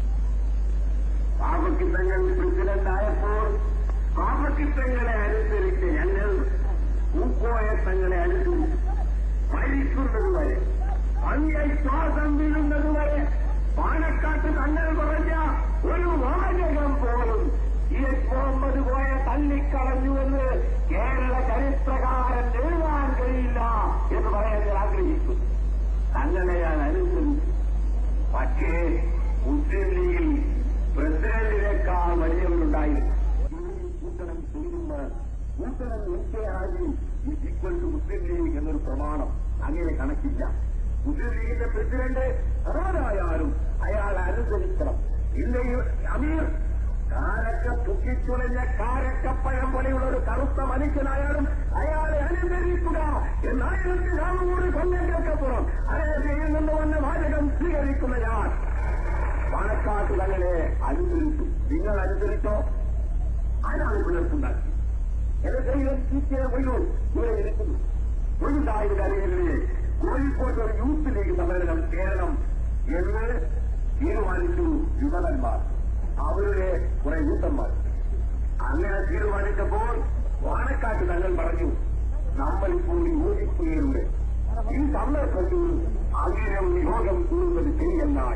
പാപക്കിത്തങ്ങൾ പ്രസിഡന്റായപ്പോൾ പാപക്കിത്തങ്ങളെ അനുസരിച്ച് ഞങ്ങൾ പൂക്കോയ തങ്ങളെ അനുസരിച്ചു മരിക്കുന്നതുവരെ അന്യശ്വാസം വീഴുന്നതുവരെ പാലക്കാട്ട് തങ്ങൾ പറഞ്ഞ ഒരു വാചകം പോലും ഇ എസ് മുഹമ്മദ് പോയ തള്ളിക്കളഞ്ഞുവെന്ന് കേരള ചരിത്രകാരൻ എഴുതാൻ കഴിയില്ല എന്ന് പറയാൻ ഞാൻ ആഗ്രഹിക്കുന്നു തങ്ങളെ ഞാൻ അനുസരിച്ചു പക്ഷേ മുസ്ലിം ലീഗിൽ പ്രസിഡന്റിനേക്കാൾ വലിയവരുണ്ടായിരുന്നു കൂട്ടണം ചെയ്യുമ്പോൾ കൂട്ടണം നിശ്ചയായി ഈക്വൽ ടു മുസ്ലിം ലീഗ് എന്നൊരു പ്രമാണം അങ്ങനെ കണക്കില്ല മുസ്ലിം ലീഗിന്റെ പ്രസിഡന്റ് ആരായാലും അയാൾ അനുസരിക്കണം ഇല്ലെങ്കിൽ അമീർ കാരക്ക തുക്കിച്ചുളഞ്ഞ കാരക്കപ്പഴം പോലെയുള്ള ഒരു കറുത്ത മനുഷ്യനായാലും അയാളെ അനുസരിക്കുക എന്നായിരത്തി നാനൂറ് കൊല്ലങ്ങൾക്കപ്പുറം അയാളെ നിന്ന് വന്ന വാചകം സ്വീകരിക്കുന്ന ഞാൻ പാലക്കാട്ട് തങ്ങളെ അനുസരിച്ചു നിങ്ങൾ അനുസരിച്ചോ ആരാണ് പിളർപ്പുണ്ടാക്കി എന്റെ ദൈവം ചീറ്റിയ ഒഴിവ് ഇവിടെ ഇരിക്കുന്നു ഒഴിവായത് കാര്യങ്ങളിലെ കോഴിക്കോട്ട് ഒരു യൂത്ത് ലീഗ് സമ്മേളനം ചേരണം എന്ന് തീരുമാനിച്ചു യുവതന്മാർ അവരുടെ കുറെ യൂത്തന്മാർ അങ്ങനെ തീരുമാനിച്ചപ്പോൾ വാണക്കാട്ട് തങ്ങൾ പറഞ്ഞു നമ്മളിപ്പോൾ യോജിക്കുകയുണ്ട് ഈ സന്ദർഭത്തിൽ ആഗ്രഹം നിയോഗം കൂടുന്നത് ശരിയെന്നായി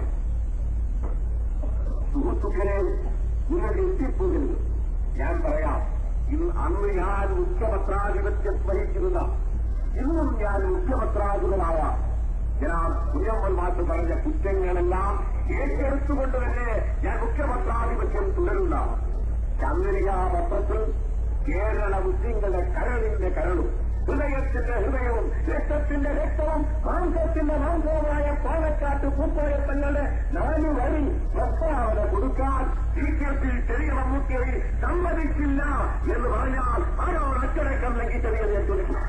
സുഹൃത്തുക്കളെ നിങ്ങൾ എത്തിപ്പോകരുത് ഞാൻ പറയാം ഇന്ന് അന്ന് ഞാൻ മുഖ്യപത്രാധിപത്യം വഹിച്ചിരുന്ന ഇന്നും ഞാൻ മുഖ്യപത്രാധിപനായ ഞാൻ കുഞ്ഞമ്മൽ മാറ്റ് പറഞ്ഞ കുറ്റങ്ങളെല്ലാം ഏറ്റെടുത്തുകൊണ്ട് തന്നെ ഞാൻ മുഖ്യപത്രാധിപത്യം തുടരുന്ന ചന്ദ്രിക പത്രത്തിൽ കേരള മുസ്ലിങ്ങളുടെ കരളിന്റെ കരളും ഹൃദയത്തിന്റെ ഹൃദയവും രക്തത്തിന്റെ രക്തവും മാംസത്തിന്റെ മാംസവുമായ പാലക്കാട്ട് പൂക്കോയത്തങ്ങളുടെ നാലു വരി പ്രസ്താവന കൊടുക്കാൻ സീക്രട്ടിൽ ചെറിയ മമ്മൂട്ടിയെ സമ്മതിക്കില്ല എന്ന് പറഞ്ഞാൽ ആരോട് അച്ചടക്കം ലംഘിച്ചത് ഞാൻ ചോദിക്കും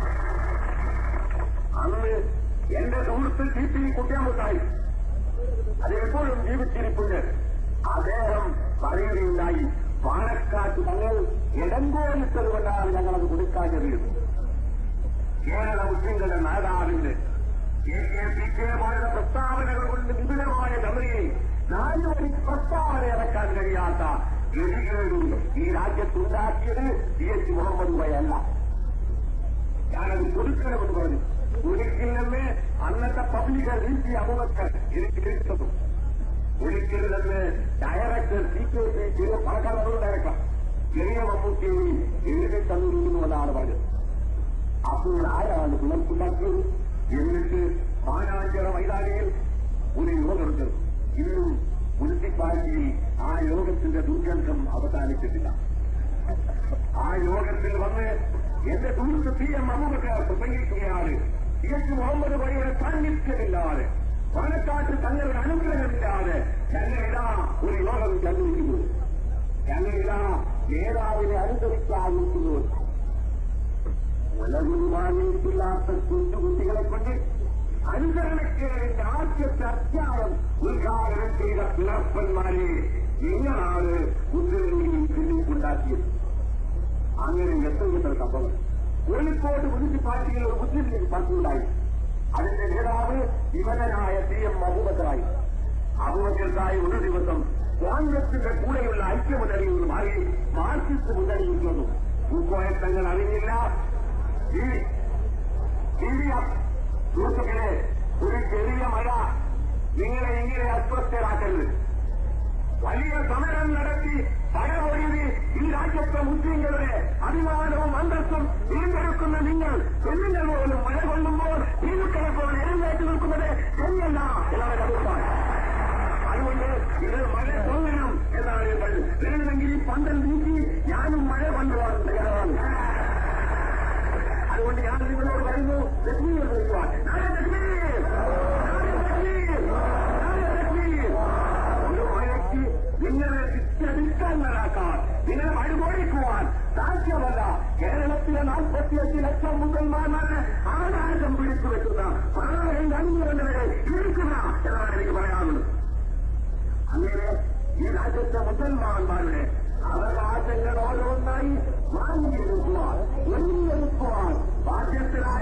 അന്ന് എന്റെ സുഹൃത്ത് ടി പി കുട്ടിയാമുട്ടായി അത് എപ്പോഴും ജീവിച്ചിരിപ്പുണ്ട് അദ്ദേഹം പറയുകയുണ്ടായി പാലക്കാട്ട് തങ്ങൾ ഇടങ്കോലിട്ടത് കൊണ്ടാണ് ഞങ്ങളത് കൊടുക്കാഞ്ഞത് കേരള മുസ്ലിങ്ങളുടെ നേതാവിന്റെ കെ കെ പി കെ പോലുള്ള പ്രസ്താവനകൾ കൊണ്ട് വിപുലമായ ഗമനിയെ നാലുവരി പ്രസ്താവന ഇറക്കാൻ കഴിയാത്ത ഗതികേടും ഈ രാജ്യത്തുണ്ടാക്കിയത് പി എച്ച് മുഹമ്മദ് വയല്ല ഞാനത് കൊടുക്കണമെന്ന് പറഞ്ഞു ഒരിക്കലെന്ന് അന്നത്തെ പബ്ലിക് ഡി പി അബുബക്കർ എനിക്ക് കേട്ടതും ഒരിക്കലെന്ന് ഡയറക്ടർ സി കെ പി ചെറിയ പണക്കാരുടെ ഡയറക്ടർ ചെറിയ മമ്മൂട്ടിയെ എഴുതി തന്നിരിക്കുന്നുവെന്നാണ് പറഞ്ഞത് അപ്പോൾ ആരാണ് പിളർപ്പുണ്ടാക്കിയത് എന്നിട്ട് മാനാഞ്ചിറ മൈതാനിയിൽ ഒരു യോഗമുണ്ട് ഇന്ന് രാജിയിൽ ആ യോഗത്തിന്റെ ദുർഗന്ധം അവസാനിച്ചിട്ടില്ല ആ യോഗത്തിൽ വന്ന് എന്റെ സുഹൃത്ത് പി എം അബൂബക്കർ പ്രസംഗിക്കുകയാണ് പി എച്ച് മുഹമ്മദ് വഴിയുടെ സാന്നിധ്യമില്ലാതെ പാലക്കാട്ട് തങ്ങളുടെ അനുഗ്രഹമില്ലാതെ ഞങ്ങളിതാ ഒരു യോഗം ചന്ദ്രിക്കുന്നു ഞങ്ങളിതാ നേതാവിനെ അനുസരിക്കാതിരിക്കുന്നു ഉലകുമാനിയില്ലാത്ത കൊച്ചുകുട്ടികളെ കൊണ്ട് അനുസരണക്കേടിന്റെ ആദ്യത്തെ അധ്യായം ഉദ്ഘാടനം ചെയ്ത പിളർപ്പന്മാരെ നിങ്ങളാണ് മുസ്ലിം പിന്നിക്കുണ്ടാക്കിയത് അങ്ങനെ എത്ര സംഭവം കോഴിക്കോട് മുനിസിപ്പാലിറ്റിയിൽ ഒരു മുസ്ലിം ലീഗ് പാർട്ടി ഉണ്ടായി അതിന്റെ നേതാവ് യുവനായ പി എം അബൂബക്കറായി അബൂബക്കർക്കായി ഒരു ദിവസം കോൺഗ്രസിന്റെ കൂടെയുള്ള ഐക്യമുന്നണിയിൽ നിന്ന് മാറി മാർക്സിസ്റ്റ് മുന്നണിയിൽ വന്നു പൂക്കോയെ തങ്ങൾ അറിഞ്ഞില്ല ഈ ചെറിയ സുഹൃത്തുക്കളെ ഒരു ചെറിയ മഴ നിങ്ങളെ ഇങ്ങനെ അസ്വസ്ഥരാക്കരുത് വലിയ സമരം നടത്തി പഴമൊഴിഞ്ഞ് ഈ രാജ്യത്തെ മുസ്ലിങ്ങളുടെ അഭിമാനവും അന്തസ്സും വീണ്ടെടുക്കുന്ന നിങ്ങൾ പെണ്ണുങ്ങൾ പോലും മഴ കൊള്ളുമ്പോൾ ഹിന്ദുക്കളെ പോലെ എഴുന്നേറ്റ് നിൽക്കുന്നത് ശരിയല്ല എന്നവരുടെ അഭിപ്രായം അതുകൊണ്ട് ഇത് മഴ കൊള്ളണം എന്നാണ് ഞാൻ പറഞ്ഞത് വേണമെങ്കിൽ ഈ പന്തൽ നീക്കി ഞാനും മഴ കൊണ്ടുപോകാൻ തയ്യാറാണ് അതുകൊണ്ട് ഞാൻ നിങ്ങളോട് പറയുന്നു ലക്ഷ്മിയെ വിളിക്കുവാൻ നാളെ ലക്ഷ്മി നാളെ ലക്ഷ്മി നാളെ ലക്ഷ്മി ഒരു മഴയ്ക്ക് നിങ്ങളെ നിത്യനിഷ്ഠങ്ങളാക്കാൻ നിങ്ങളെ വഴിപോടിക്കുവാൻ സാധ്യമല്ല കേരളത്തിലെ നാൽപ്പത്തിയഞ്ച് ലക്ഷം മുസൽമാന്മാരെ ആകാശം പിടിച്ചു വെക്കുന്ന പതിനായിരം അഞ്ഞൂറ് ഇരിക്കുന്ന എന്നാണ് എനിക്ക് പറയാനുള്ളത് അങ്ങനെ ഈ രാജ്യത്തെ മുസൽമാന്മാരുടെ അവകാശങ്ങൾ ഓരോന്നായി വാങ്ങിയെടുക്കുവാൻ ഒന്നിയെടുക്കുവാൻ ബാധ്യസ്ഥരായ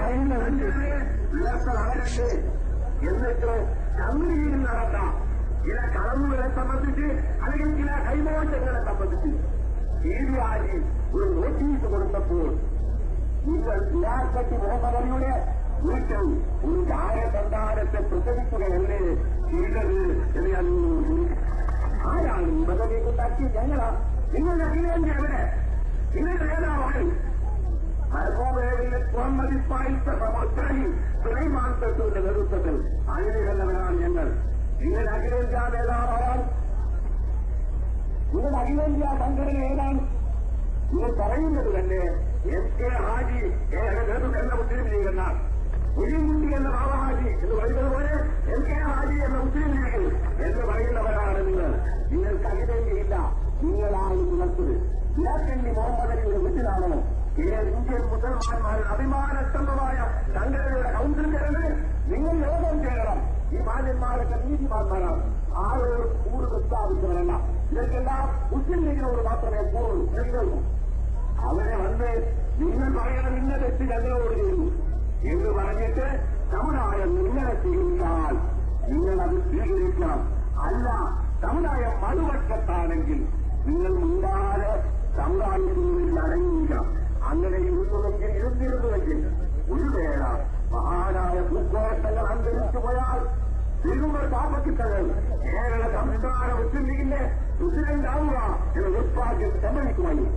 അവരൊക്കെ എന്നിട്ട് ചന്ദ്രയിൽ നടത്താം ചില കളവുകളെ സംബന്ധിച്ച് അല്ലെങ്കിൽ ചില കൈമോശങ്ങളെ സംബന്ധിച്ച് സീരിയാജി ഒരു നോട്ടീസ് കൊടുത്തപ്പോൾ നിങ്ങൾ സിയാർക്കട്ടി മുഹമ്മദ് അലിയുടെ വീട്ടിൽ ഒരു ജാരസന്താനത്തെ പ്രസവിക്കുകയല്ലേ ചെയ്തത് എന്ന് ഞാൻ ആരാണ് ഈ ബദലേക്ക് ഉണ്ടാക്കിയത് ഞങ്ങളാ നിങ്ങളുടെ അഖിലേന്ത്യ എവിടെ നിങ്ങളുടെ നേതാവാണ് മഹബൂബേവിലെ മുഹമ്മദ് ഇസ്മായിൽ പ്രമുഖി സുലൈമാൻ തട്ടൂരിന്റെ നേതൃത്വത്തിൽ അണിനിരന്നവരാണ് ഞങ്ങൾ നിങ്ങളുടെ അഖിലേന്ത്യാ നേതാവാണ് നിങ്ങളുടെ അഖിലേന്ത്യാ സംഘടന ഏതാണ് നിങ്ങൾ പറയുന്നത് തന്നെ എം കെ ഹാജി ഏറെ നേതൃത്വം മുസ്ലിം ലീഗ് എന്നാണ് കുഴിമുണ്ടി എന്ന ബാബഹാജി എന്ന് പറയുന്നത് പോലെ എം കെ ഹാജി എന്ന മുസ്ലിം ലീഗ് എന്ന് പറയുന്നവരാണ് നിങ്ങൾ നിങ്ങൾക്ക് അഖിലേന്ത്യയില്ല നിങ്ങളാണ് പുലർത്തത് ഇലാക്കണ്ടി മുഹമ്മദ് അലിയുടെ വീട്ടിലാണോ ഇന്ത്യൻ മുസൽമാന്മാരുടെ അഭിമാനസ്തംഭമായ സംഘടനയുടെ കൗൺസിൽ ചേർന്ന് നിങ്ങൾ യോഗം ചേരണം ഈ മാന്യന്മാരൊക്കെ നീതിമാന്മാരാണ് ആരോട് കൂട് പ്രസ്താവിച്ചവരല്ല ഇവർക്കെല്ലാം മുസ്ലിം ലീഗിനോട് മാത്രമേ കൂടുള്ളൂ കേൾക്കൂ അവരെ വന്ന് നിങ്ങൾ പറയണം ഇന്ന തെറ്റ് ഞങ്ങളോട് ചെയ്തു എന്ന് പറഞ്ഞിട്ട് സമുദായം നിങ്ങളെ ചെയ്താൽ നിങ്ങൾ അത് സ്വീകരിക്കണം അല്ല സമുദായം മറുപക്ഷത്താണെങ്കിൽ നിങ്ങൾ മുണ്ടാതെ സമുദായത്തിൽ നിന്ന് അടങ്ങിയില്ല അങ്ങനെ ഇരുന്നുവെങ്കിൽ ഇരുന്നിരുന്നുവെങ്കിൽ ഒരു വേള മഹാനായ ഭൂക്കോട്ടങ്ങൾ അന്തരിച്ചു പോയാൽ തിരുമൽ താപക്കിട്ടകൾ കേരള സംസ്ഥാന മുസ്ലിം ലീഗിന്റെ പ്രസിഡന്റ് ആവുക എന്ന നിർഭാഗ്യം സമ്മതിക്കുമായി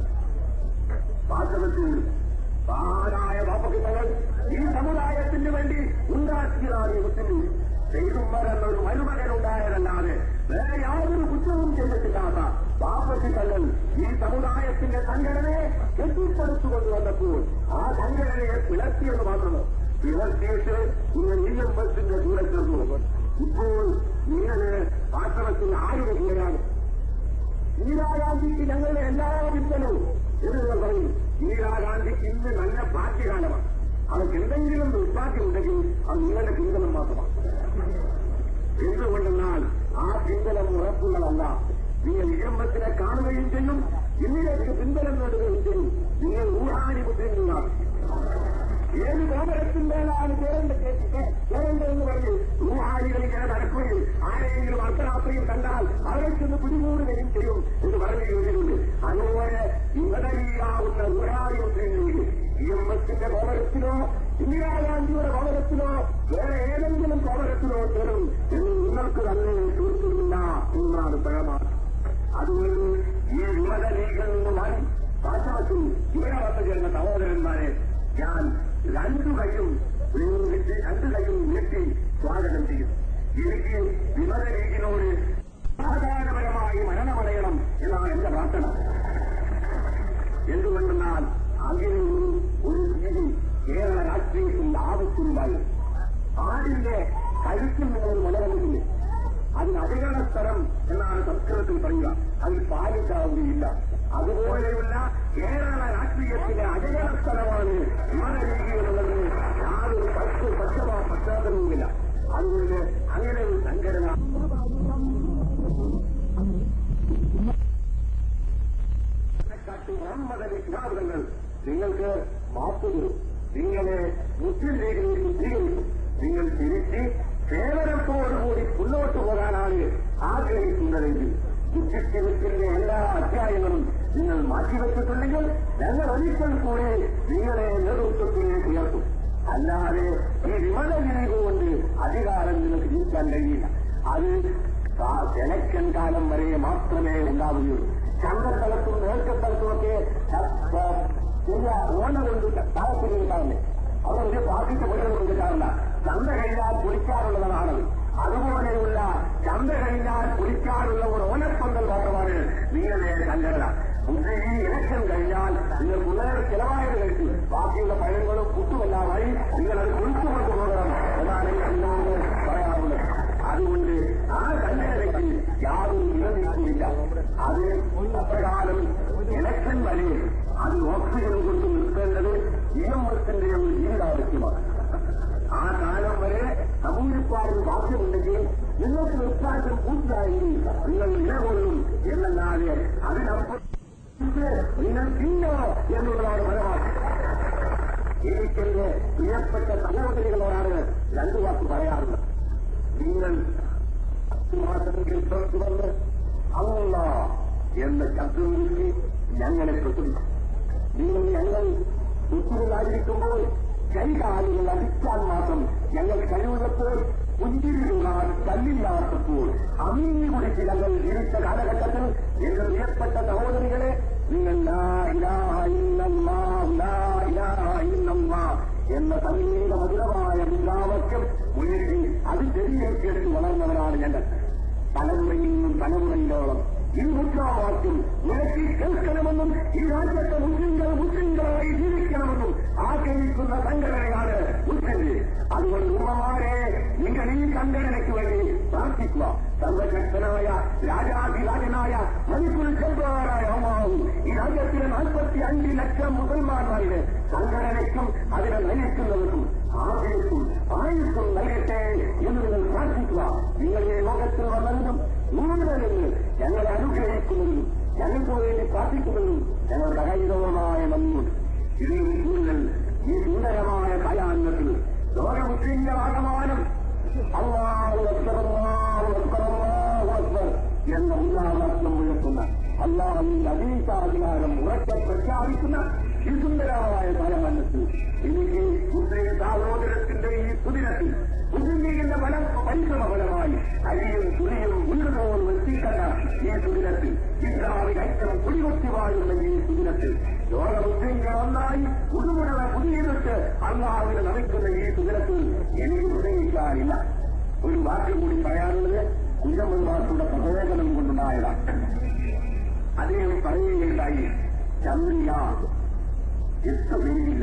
വാസ്തവത്തിൽ മഹാനായ ബാപ്പക്കിട്ടകൾ ഈ സമുദായത്തിന് വേണ്ടി ഉണ്ടാക്കിയതാണ് ഈ മുസ്ലിം ലീഗ് പെയ്തുമ്മർ എന്നൊരു മരുമകൻ ഉണ്ടായതല്ലാതെ വേറെ യാതൊരു കുറ്റവും ചെയ്തിട്ടില്ലാത്ത ബാപ്പക്കിട്ടങ്ങൾ ഈ സമുദായത്തിന്റെ സംഘടനയെ കെട്ടിപ്പടുത്തുകൊണ്ട് വന്നപ്പോൾ ആ സംഘടനയെ പിളർത്തിയെന്ന് മാത്രമോ പിളർത്തിയിട്ട് നിങ്ങൾ ഈ എം എസിന്റെ കൂടെ ചേർന്നു ഇപ്പോൾ നിങ്ങൾ വാസ്തവത്തിൽ ആരുടെ കൂടെയാണ് ഇന്ദിരാഗാന്ധിക്ക് ഞങ്ങളുടെ എല്ലാ പിന്തുണവും എന്ന് പറയും ഇന്ദിരാഗാന്ധിക്ക് ഇന്ന് നല്ല ഭാഗ്യകാലമാണ് അവർക്ക് എന്തെങ്കിലും ദുർഭാഗ്യമുണ്ടെങ്കിൽ അത് നിങ്ങളുടെ പിന്തുണം മാത്രമാണ് എന്തുകൊണ്ടെന്നാൽ ആ പിന്തുണം ഉറപ്പുള്ളതല്ല നിങ്ങൾ ഇഴമ്പത്തിനെ കാണുകയും ചെയ്യും ഇന്നിലേക്ക് പിന്തുണം നേടുകയും ചെയ്യും നിങ്ങൾ ഊഹാനി ബുദ്ധിമുട്ടാണ് ഏത് ഗോപുരത്തിന്മേലാണ് ചേരേണ്ടത് ചേരേണ്ടതെന്ന് പറഞ്ഞ് ഊഹാനികൾ ഇങ്ങനെ നടക്കുകയും ആരെങ്കിലും അർദ്ധരാത്രിയിൽ കണ്ടാൽ അവരെ ചെന്ന് പിടികൂടുകയും ചെയ്യും എന്ന് പറഞ്ഞു ചോദിച്ചിട്ടുണ്ട് അതുപോലെ ഇവതറിയാവുന്ന ഊഹാനി മുസ്ലിം ഇ എം എസിന്റെ ഗോപുരത്തിലോ ഇന്ദിരാഗാന്ധിയുടെ ഗോപുരത്തിലോ വേറെ ഏതെങ്കിലും ഗോപുരത്തിലോ ചേരും എന്ന് നിങ്ങൾക്ക് തന്നെ തീർക്കുന്നില്ല എന്നാണ് പഴമാണ് അതുകൊണ്ട് ഈ വിമത ലീഗിൽ നിന്ന് മാറി വാസ്തവത്തിൽ ഇവിടെ വന്നു ചേർന്ന സഹോദരന്മാരെ ഞാൻ രണ്ടു കൈയും ഉപയോഗിച്ച് രണ്ടു കൈയും ഉയർത്തി സ്വാഗതം ചെയ്യും എനിക്ക് വിമത ലീഗിനോട് സമാധാനപരമായി നാട്ടിൽ നിങ്ങൾ നിലനിൽക്കില്ലേ അതിന് അധികരണ സ്ഥലം എന്നാണ് സംസ്കൃതത്തിൽ പറയുക അതിൽ പാലിക്കാവുകയില്ല അതുപോലെയുള്ള കേരള രാഷ്ട്രീയത്തിലെ അധികരണ സ്ഥലമാണ് വിമാനരീതി എന്നുള്ളത് യാതൊരു പക്ഷ പക്ഷപാ പശ്ചാത്തലവുമില്ല അതുകൊണ്ട് അങ്ങനെ ഒരു സംഘടന കാട്ടി മുഹമ്മദ് അലി ശിഹാബുകൾ നിങ്ങൾക്ക് മാപ്പ് തരും നിങ്ങളെ മുസ്ലിം ലീഗിലേക്ക് സ്വീകരിക്കും നിങ്ങൾ തിരിച്ച് സേവനത്തോടുകൂടി മുന്നോട്ട് പോകാനാണ് ആഗ്രഹിക്കുന്നതെങ്കിൽ ബുദ്ധിജീവിതത്തിന്റെ എല്ലാ അധ്യായങ്ങളും നിങ്ങൾ മാറ്റിവെച്ചിട്ടുണ്ടെങ്കിൽ ഞങ്ങൾ ഒരിക്കൽ കൂടി നിങ്ങളെ നേതൃത്വത്തിലേക്ക് ഉയർത്തും അല്ലാതെ ഈ വിമലഗിരി കൊണ്ട് അധികാരം നിങ്ങൾക്ക് ജീവിക്കാൻ കഴിയില്ല അത് സെലക്ഷൻ കാലം വരെ മാത്രമേ ഉണ്ടാവുകയുള്ളൂ ചന്തസ്ഥലത്തും നേർക്കസ്ഥലത്തുമൊക്കെ ചില ഓണ കൊണ്ട് താല്പര്യമില്ലാതെ അവരൊരു പാർട്ടിക്ക് മുഴുവൻ കൊടുക്കാറില്ല ചന്ത കഴിഞ്ഞാൽ കുളിക്കാറുള്ളതാണ് അതുപോലെയുള്ള ചന്ത കഴിഞ്ഞാൽ കുളിക്കാറുള്ള ഒരു ഓനപ്പന്തൽ മാത്രമാണ് നിങ്ങളുടെ സംഘടന മുമ്പ് ഈ ഇലക്ഷൻ കഴിഞ്ഞാൽ നിങ്ങൾ പിള്ളേരുടെ ചിലവായത് കഴിച്ചു ബാക്കിയുള്ള പഴങ്ങളും കുട്ടുമെല്ലാമായി നിങ്ങളത് കുളിച്ചുകൊണ്ട് പോകണം എന്നാണ് എനിക്ക് നിങ്ങളോട് പറയാറുള്ളത് അതുകൊണ്ട് ആ സംഘടനയ്ക്ക് യാതൊരു നിലനിൽക്കുമില്ല അത് അപ്രകാരം ഇലക്ഷൻ വരെ അത് ഓക്സിജൻ കൊണ്ട് നിൽക്കേണ്ടത് ഇ എം എസിന്റെ ഒരു ജീവിതാവശ്യമാണ് ആ കാലം വരെ സമൂഹപ്പാടിന് ബാധ്യമുണ്ടെങ്കിൽ നിങ്ങൾക്ക് നിർത്താറ്റം പൂർത്തിയായെങ്കിൽ നിങ്ങൾ നിലകൊള്ളും എന്നല്ലാതെ അതിനപ്പുറം നിങ്ങൾ പിന്നോ എന്നുള്ളതാണ് ഫലമാണ് എനിക്കെന്റെ പ്രിയപ്പെട്ട സഹോദരികളോടാണ് രണ്ടു വാക്ക് പറയാറുള്ളത് നിങ്ങൾ മാസമെങ്കിൽ പുറത്തു വന്ന് അല്ല എന്ന ശബ്ദം വിളിച്ച് ഞങ്ങളെ പ്രസവിച്ചു നിങ്ങൾ ഞങ്ങൾ ഉത്തരവായിരിക്കുമ്പോൾ കൈകാലുകൾ അടിച്ചാൽ മാത്രം ഞങ്ങൾ കഴിവുള്ളപ്പോൾ പുഞ്ചിരിയുള്ളാൻ കല്ലില്ലാത്തപ്പോൾ അമീനി കുടിച്ച് ഞങ്ങൾ ജീവിച്ച കാലഘട്ടത്തിൽ എന്റെ പ്രിയപ്പെട്ട സഹോദരികളെ നിങ്ങൾ ലാ ഇലാഹ ഇല്ലല്ലാഹ്, ലാ ഇലാഹ ഇല്ലല്ലാഹ് എന്ന സംഗീത മധുരമായ മുദ്രാവാക്യം മുന്നിൽ അത് ചെറിയേറ്റെടുത്ത് വളർന്നവരാണ് ഞങ്ങൾ തലമുറയിൽ നിന്നും തലമുറയിലോളം ഈ മുദ്രാവാക്യം നിനക്ക് കേൾക്കണമെന്നും ഈ രാജ്യത്തെ മുസ്ലിങ്ങൾ മുസ്ലിങ്ങളായി ജീവിക്കണമെന്നും ആഗ്രഹിക്കുന്ന സംഘടനയാണ് മുസ്ലിം ലീഗ് അതുകൊണ്ട് ഉമ്മമാരെ നിങ്ങൾ ഈ സംഘടനയ്ക്ക് വേണ്ടി പ്രാർത്ഥിക്കുക സർവശക്തനായ രാജാധിരാജനായ മണിപ്പൂർ ചെറുപ്പക്കാരായ അമ്മാവും ഈ രാജ്യത്തിലെ നാൽപ്പത്തി അഞ്ച് ലക്ഷം മുസൽമാന്മാരുടെ സംഘടനയ്ക്കും അതിനെ നയിക്കുന്നവർക്കും ആഗ്രഹിക്കും ആയുസ്സും നൽകട്ടെ എന്ന് നിങ്ങൾ പ്രാർത്ഥിക്കുക നിങ്ങൾ ഈ ലോകത്തിൽ വന്നതിനും കൂടുതലെന്ന് ഞങ്ങളെ അനുഗ്രഹിക്കുന്നതിനും ഞങ്ങൾക്ക് വേണ്ടി പ്രാർത്ഥിക്കുന്നതിനും ഞങ്ങളുടെ കൈതവുമായ നന്ദിയുണ്ട് ഇതിൽ കൂടുതൽ ഈ സുന്ദരമായ കലാന്നത്തിൽ ലോക മുസ്ലിംകൾ ആകമാനം അള്ളാഹു അക്ബർ അള്ളാഹു അക്ബർ അള്ളാഹു അക്ബർ എന്ന ഉദാഹരണം മുഴക്കുന്ന അള്ളാഹുവിന്റെ അധീശാധികാരം ഉറക്കെ പ്രഖ്യാപിക്കുന്ന ഈ സുന്ദരമായ കാലമന്നത്തിൽ എനിക്ക് മുസ്ലിം സഹോദരത്തിന്റെ ഈ സുദിനത്തിൽ മുസ്ലിം ലീഗിന്റെ ഫലം പരിശ്രമ ഫലമായി അരിയും തുണിയും ഉയർന്നോർ എത്തിക്കണ്ട ഈ സുദിനത്തിൽ ഇസ്ലാമിക ഐക്യം കുടികൊത്തി വാഴുന്ന ഈ സുദിനത്തിൽ ലോക മുസ്ലിംകൾ ഒന്നായി പുതുമുടവ പുതിയതിട്ട് അള്ളാഹുവിനെ നമിക്കുന്ന ഈ സുദിനത്തിൽ എനിക്ക് പ്രസംഗിക്കാനില്ല ഒരു വാക്ക് കൂടി പറയാനുള്ളത് കുഞ്ഞമ്മൻ മാസയുടെ പ്രവേദനം കൊണ്ടുണ്ടായതാണ് അദ്ദേഹം പറയുകയുണ്ടായി ചന്ദ്രിക എത്ര പേരില്ല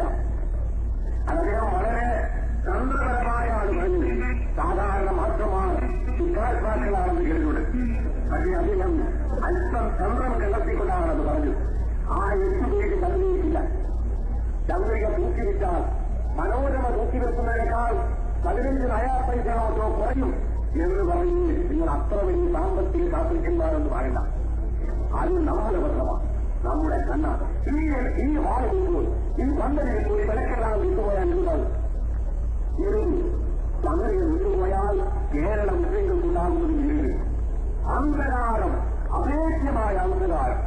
അദ്ദേഹം വളരെ തന്ത്രപരമായാണ് പറഞ്ഞത് സാധാരണ മാത്രമാണ് ശുദ്ധാത്മാക്കളാണെന്ന് കേട്ടിട്ടുണ്ട് പക്ഷേ അദ്ദേഹം അല്പം തന്ത്രം കണ്ടെത്തിക്കൊണ്ടാണ് അത് പറഞ്ഞത് ആ എട്ട് പേര് ചന്ദ്രിയില്ല ചന്ദ്രിക തൂക്കിവിട്ടാൽ മനോരമ തൂക്കിവെക്കുന്നതിനേക്കാൾ പതിനഞ്ച് നയാ പൈസ മാത്രം കുറയും എന്ന് പറഞ്ഞ് നിങ്ങൾ അത്ര വലിയ സാമ്പത്തിക ശാസ്ത്രജ്ഞന്മാരെന്ന് പറയണ്ട അത് നമ്മുടെ പത്രമാണ് നമ്മുടെ കണ്ണാണ് ഈ ഈ ഹാള് പോകുമ്പോൾ ഈ പന്തലിൽ പോയി വിലക്കെല്ലാം വിട്ടുപോയാൽ എന്താകും ഇരുന്ന് പന്തലിൽ വിട്ടുപോയാൽ കേരള മുസ്ലിങ്ങൾക്കുണ്ടാകുന്നത് ഇരുന്ന് അന്ധകാരം അപേക്ഷമായ അന്ധകാരം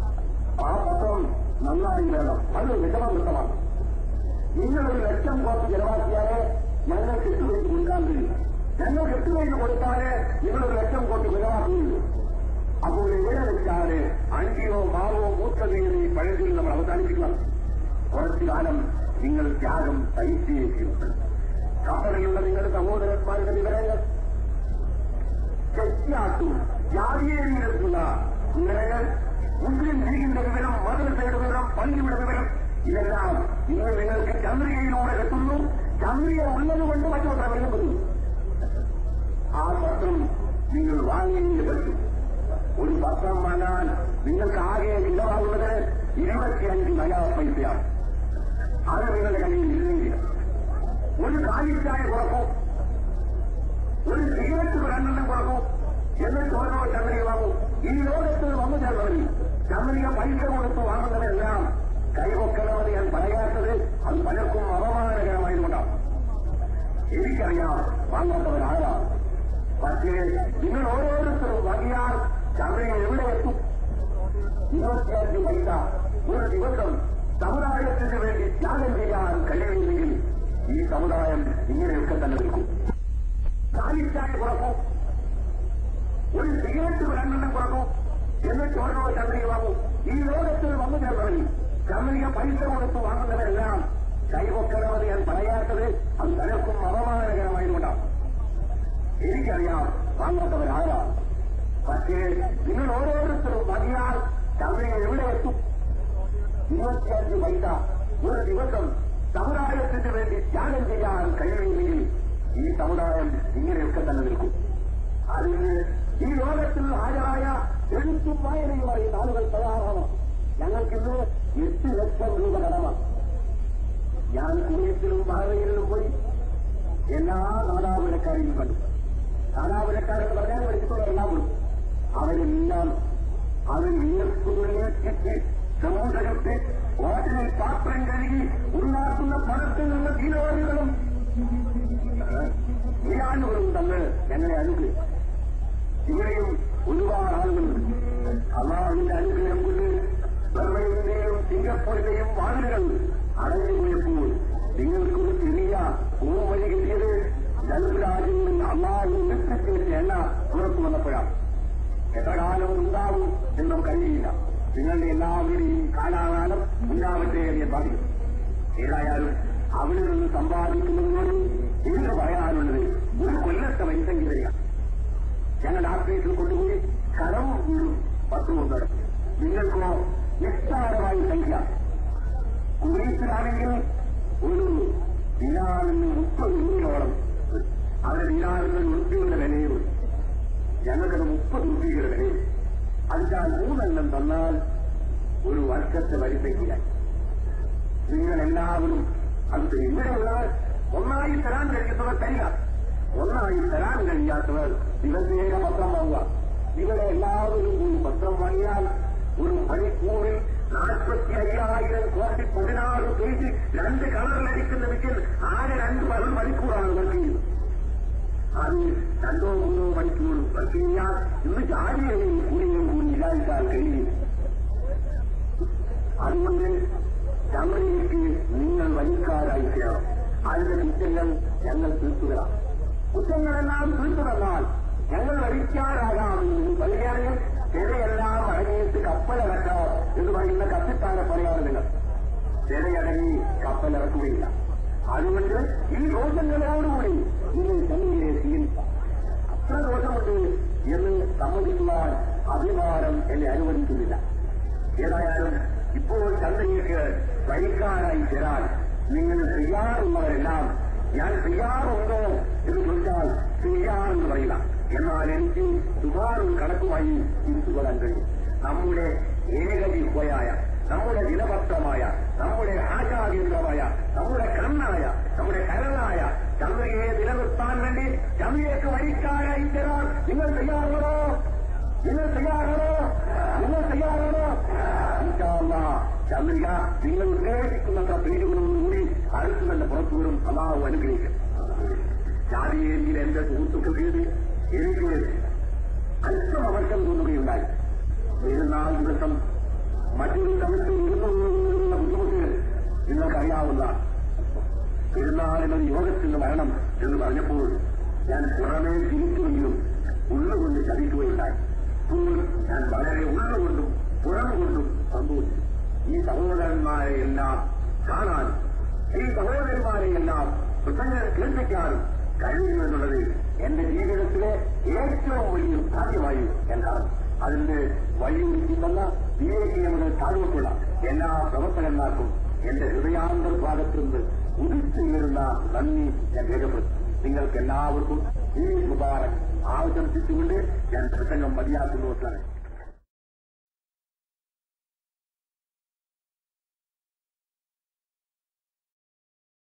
ആ പത്രം നന്നായി വേണം അത് വിഷമവൃത്തമാണ് നിങ്ങളൊരു ലക്ഷം കോപ്പി ചെലവാക്കിയാലേ ഞങ്ങൾക്ക് എട്ട് പേര് കൊടുക്കാൻ കഴിയും ഞങ്ങൾക്ക് എട്ട് പേര് കൊടുത്താലേ നിങ്ങളൊരു ലക്ഷം കോപ്പി ചെലവാക്കുകയുള്ളൂ അപ്പോൾ എവിടെ വെച്ചാല് അഞ്ചിയോ മാവോ മൂത്തതീയതി പഴയതിൽ നമ്മൾ അവസാനിപ്പിക്കണം കുറച്ചു കാലം നിങ്ങൾ ത്യാഗം സഹിച്ചേക്കും കപ്പലിലുള്ള നിങ്ങളുടെ സഹോദരന്മാരുടെ വിവരങ്ങൾ തെറ്റാട്ടും ജാതീയതയിലുള്ള വിവരങ്ങൾ മുസ്ലിം ലീഗിന്റെ വിവരം മദ്രസയുടെ വിവരം പള്ളിയുടെ വിവരം ഇതെല്ലാം നിങ്ങൾ നിങ്ങൾക്ക് ചന്ദ്രികയിലൂടെ എത്തുന്നു ചന്ദ്രിക ഉള്ളതുകൊണ്ട് മറ്റൊരു വിവരം വരുന്നു പത്രം വാങ്ങാൻ നിങ്ങൾക്ക് ആകെ ചിലവാകുന്നത് ഇരുപത്തിയഞ്ച് നയാ പൈസയാണ് അത് നിങ്ങളുടെ കയ്യിൽ ഇല്ലെങ്കിൽ ഒരു കാലിച്ചായ കുറക്കും ഒരു സിഗരറ്റ് രണ്ടെണ്ണം കുറക്കും എന്നിട്ട് ഓരോ ചന്ദ്രിക വാങ്ങും ഈ ലോകത്ത് വന്നു ചേർന്നവരിൽ ചന്ദ്രിക പൈസ കൊടുത്ത് വാങ്ങുന്നവരെല്ലാം കൈവക്കണമെന്ന് ഞാൻ പറയാത്തത് അത് പലർക്കും അപമാനകരമായതുകൊണ്ടാണ് എനിക്കറിയാം വാങ്ങാത്തവരാരാണ് പക്ഷേ നിങ്ങൾ ഓരോരുത്തരും വാങ്ങിയാൽ ചന്ദ്രിക എവിടെ എത്തും ഇരുപത്തിയഞ്ച് പൈസ ഒരു ദിവസം സമുദായത്തിന് വേണ്ടി ത്യാഗം ചെയ്യാൻ കഴിയുമെങ്കിൽ ഈ സമുദായം ഇങ്ങനെയൊക്കെ തന്നെ നിൽക്കും കാലിച്ചായ കുറക്കും ഒരു സിഗരറ്റ് രണ്ടെണ്ണം കുറക്കും എന്നിട്ട് ഓരോ ചന്ദ്രിക വാങ്ങും ഈ ലോകത്തിൽ വന്നു ചേർന്നവരിൽ ചന്ദ്രിക പൈസ കൊടുത്ത് വാങ്ങുന്നവരെല്ലാം കൈവക്കണമെന്ന് ഞാൻ പറയാത്തത് അത് പലർക്കും അപമാനകരമായതുകൊണ്ടാണ് എനിക്കറിയാം വാങ്ങാത്തവരാരാണ് പക്ഷേ നിങ്ങൾ ഓരോരുത്തരും വാങ്ങിയാൽ ചന്ദ്രിക എവിടെ എത്തും ഇരുപത്തിയഞ്ച് പൈസ ഒരു ദിവസം സമുദായത്തിന് വേണ്ടി ത്യാഗം ചെയ്യാൻ കഴിയുമെങ്കിൽ ഈ സമുദായം ഇങ്ങനെയൊക്കെ തന്നെ നിൽക്കും അതിന് ഈ ലോകത്തിൽ ഹാജരായ എഴുത്തും വായനയുമായി ആളുകൾ തയ്യാറാണ് ഞങ്ങൾക്കിന്ന് എട്ട് ലക്ഷം രൂപ കടമാണ് ഞാൻ കുറിയത്തിലും ഭാരതയിലും പോയി എല്ലാ നാദാപുരക്കാരെയും കണ്ടു നാദാപുരക്കാരെന്ന് പറഞ്ഞാൽ പഠിച്ചിട്ടുള്ളവരെല്ലാം പോയി അവരെല്ലാം അവർ വിയർക്കുന്നിട്ട് സമൂഹത്തെ ഹോട്ടലിൽ പാത്രം കഴുകി ഉണ്ടാക്കുന്ന പണത്തിൽ നിന്ന് കിലോറുകളും ഇരാനുകളും തന്ന് ഞങ്ങളെ അനുഗ്രഹിച്ചു ഇവിടെയും ഒരുപാട് ആളുകളുണ്ട് അള്ളാഹുവിന്റെ അനുഗ്രഹം കൊണ്ട് ബർമയുടെയും സിംഗപ്പൂരിന്റെയും വാതിലുകൾ അടഞ്ഞുപോയപ്പോൾ നിങ്ങൾക്കൊരു ചെറിയ ഓർമ്മ കിട്ടിയത് ഗൾഫ് രാജ്യങ്ങളിൽ അള്ളാഹു നിർത്തിച്ചതിന്റെ എണ്ണ പുറത്തു വന്നപ്പോഴാണ് എത്ര കാലം ഉണ്ടാവും എന്ന് നമുക്ക് അറിയില്ല നിങ്ങളുടെ എല്ലാവരുടെയും കാലാകാലം ഉണ്ടാവട്ടെ എന്ന് ഞാൻ പറയും ഏതായാലും അവിടെ നിന്ന് സമ്പാദിക്കുന്നതിനോട് എനിക്ക് പറയാനുള്ളത് ഒരു കൊല്ലത്തെ വൈദ്യം വരിക ഞങ്ങൾ ആശ്രയത്തിൽ കൊണ്ടുപോയി കടവും വീടും പത്തും നടക്കും നിങ്ങൾക്കോ നിസ്സാരമായ സംഖ്യ കുവൈത്തിലാണെങ്കിൽ ഒരു ദിനാറിന് മുപ്പത് രൂപയോളം അവരുടെ ദിനാറിന് ഉറുപ്പിയുടെ വിലയുള്ളൂ ഞങ്ങൾക്കത് മുപ്പത് രൂപയുടെ വിലയും അതിനാൽ മൂന്നെണ്ണം തന്നാൽ ഒരു വർഷത്തെ വരിസംഖ്യയായി നിങ്ങൾ എല്ലാവരും അത് ഇവിടെയുള്ളവർ ഒന്നായി തരാൻ കഴിയുന്നവർ തരിക ഒന്നായി തരാൻ കഴിയാത്തവർ ദിവസേന പത്രം വാങ്ങുക ഇവിടെ എല്ലാവരും കൂടി പത്രം വാങ്ങിയാൽ ഒരു മണിക്കൂറിൽ നാൽപ്പത്തി അയ്യായിരം കോടി പതിനാറ് പേജ് രണ്ട് കളറിലടിക്കുന്നെങ്കിൽ ആകെ രണ്ട് ഒരു മണിക്കൂറാണ് വർക്ക് ചെയ്യുന്നത് അത് രണ്ടോ മൂന്നോ മണിക്കൂർ വർക്ക് ചെയ്യാൻ ഇന്ന് ജാതിയെയും കൂടിയും കൂടി ഇല്ലാതിരിക്കാൻ കഴിയില്ല അതുകൊണ്ട് ചമരയ്ക്ക് നിങ്ങൾ വഴിക്കാരായി ചേർന്നു അതിന്റെ കുറ്റങ്ങൾ ഞങ്ങൾ തീർത്തുക കുറ്റങ്ങളെല്ലാം തീർത്തു തന്നാൽ ഞങ്ങൾ വഴിക്കാരാകാമെന്ന് നിങ്ങൾ പറയുകയാണെങ്കിൽ തിരയെല്ലാം അടങ്ങിയിട്ട് കപ്പലിറക്കാം എന്ന് പറയുന്ന കപ്പിത്താനെ പറയാറ് നിങ്ങൾ തിരയടങ്ങി കപ്പലിറക്കുകയില്ല അതുകൊണ്ട് ഈ ദോഷങ്ങളോടുകൂടി നിങ്ങൾ ചന്ദ്രയെ സ്വീകരിക്കാം അത്ര ദോഷമുണ്ട് എന്ന് സമ്മതിക്കുവാൻ അഭിമാനം എന്നെ അനുവദിക്കുന്നില്ല ഏതായാലും ഇപ്പോൾ ചന്ദ്രയ്ക്ക് വഴിക്കാരായി ചേരാൻ നിങ്ങൾ ചെയ്യാറുള്ളവരെല്ലാം ഞാൻ ചെയ്യാറുണ്ടോ എന്ന് ചോദിച്ചാൽ ചെയ്യാറെന്ന് പറയില്ല എന്നാൽ എനിക്ക് സുഖാറും കണക്കുമായി തിരിച്ചു കൊള്ളാൻ കഴിയും നമ്മുടെ ഏകജിഹ്വയായ നമ്മുടെ ദിനപത്രമായ നമ്മുടെ ആശാകേന്ദ്രമായ നമ്മുടെ കണ്ണായ നമ്മുടെ കരളായ ചന്ദ്രയെ നിലനിർത്താൻ വേണ്ടി ചന്ദ്രയ്ക്ക് വഴിക്കാരായി ചേരാൻ നിങ്ങൾ തയ്യാറുള്ളതോ നിങ്ങൾ തയ്യാറാണോ നിങ്ങൾ തയ്യാറാണോ ഇൻഷാല്ലാ, ചന്ദ്രിക നിങ്ങൾ ഉദ്ദേശിക്കുന്നത്ര പേരുകളോടുകൂടി അടുത്ത് തന്നെ പുറത്തു വരും അള്ളാഹു അനുഗ്രഹിക്കും ജാതിയേരിയിൽ എന്റെ സുഹൃത്തുക്കൾക്ക് എനിക്ക് അല്പം അവർക്കം തോന്നുകയുണ്ടായി പെരുന്നാൾ ദിവസം മറ്റൊരു സ്ഥലത്ത് ഇരുന്നുള്ള ബുദ്ധിമുട്ടുകൾ നിങ്ങൾക്കറിയാവുന്ന പെരുന്നാളിനൊരു യോഗത്തിന് വരണം എന്ന് പറഞ്ഞപ്പോൾ ഞാൻ പുറമേ തിരിച്ചുവെങ്കിലും ഉള്ളുകൊണ്ട് ചതിക്കുകയുണ്ടായി അപ്പോൾ ഞാൻ വളരെ ഉള്ളുകൊണ്ടും പുറം കൊണ്ടും സംഭവിച്ചു ഈ സഹോദരന്മാരെ എല്ലാം കാണാൻ ഈ സഹോദരന്മാരെ എല്ലാം പ്രസംഗം കേൾപ്പിക്കാനും കഴിയുമെന്നുള്ളത് എന്റെ ജീവിതത്തിലെ ഏറ്റവും വലിയ ഭാഗ്യമായി എന്നാണ് അതിന്റെ വഴിയൊരുക്കി തന്ന വിവേകീയമുകൾ താഴ്വക്കുള്ള എല്ലാ പ്രവർത്തകന്മാർക്കും എന്റെ ഹൃദയാന്തർ ഭാഗത്തു നിന്ന് ഉദിച്ചുയരുന്ന നന്ദി ഞാൻ രേഖപ്പെടുത്തും നിങ്ങൾക്ക് എല്ലാവർക്കും ഈ മുബാറക് ആശംസിച്ചുകൊണ്ട് ഞാൻ പ്രസംഗം മതിയാക്കുന്നു സാറേ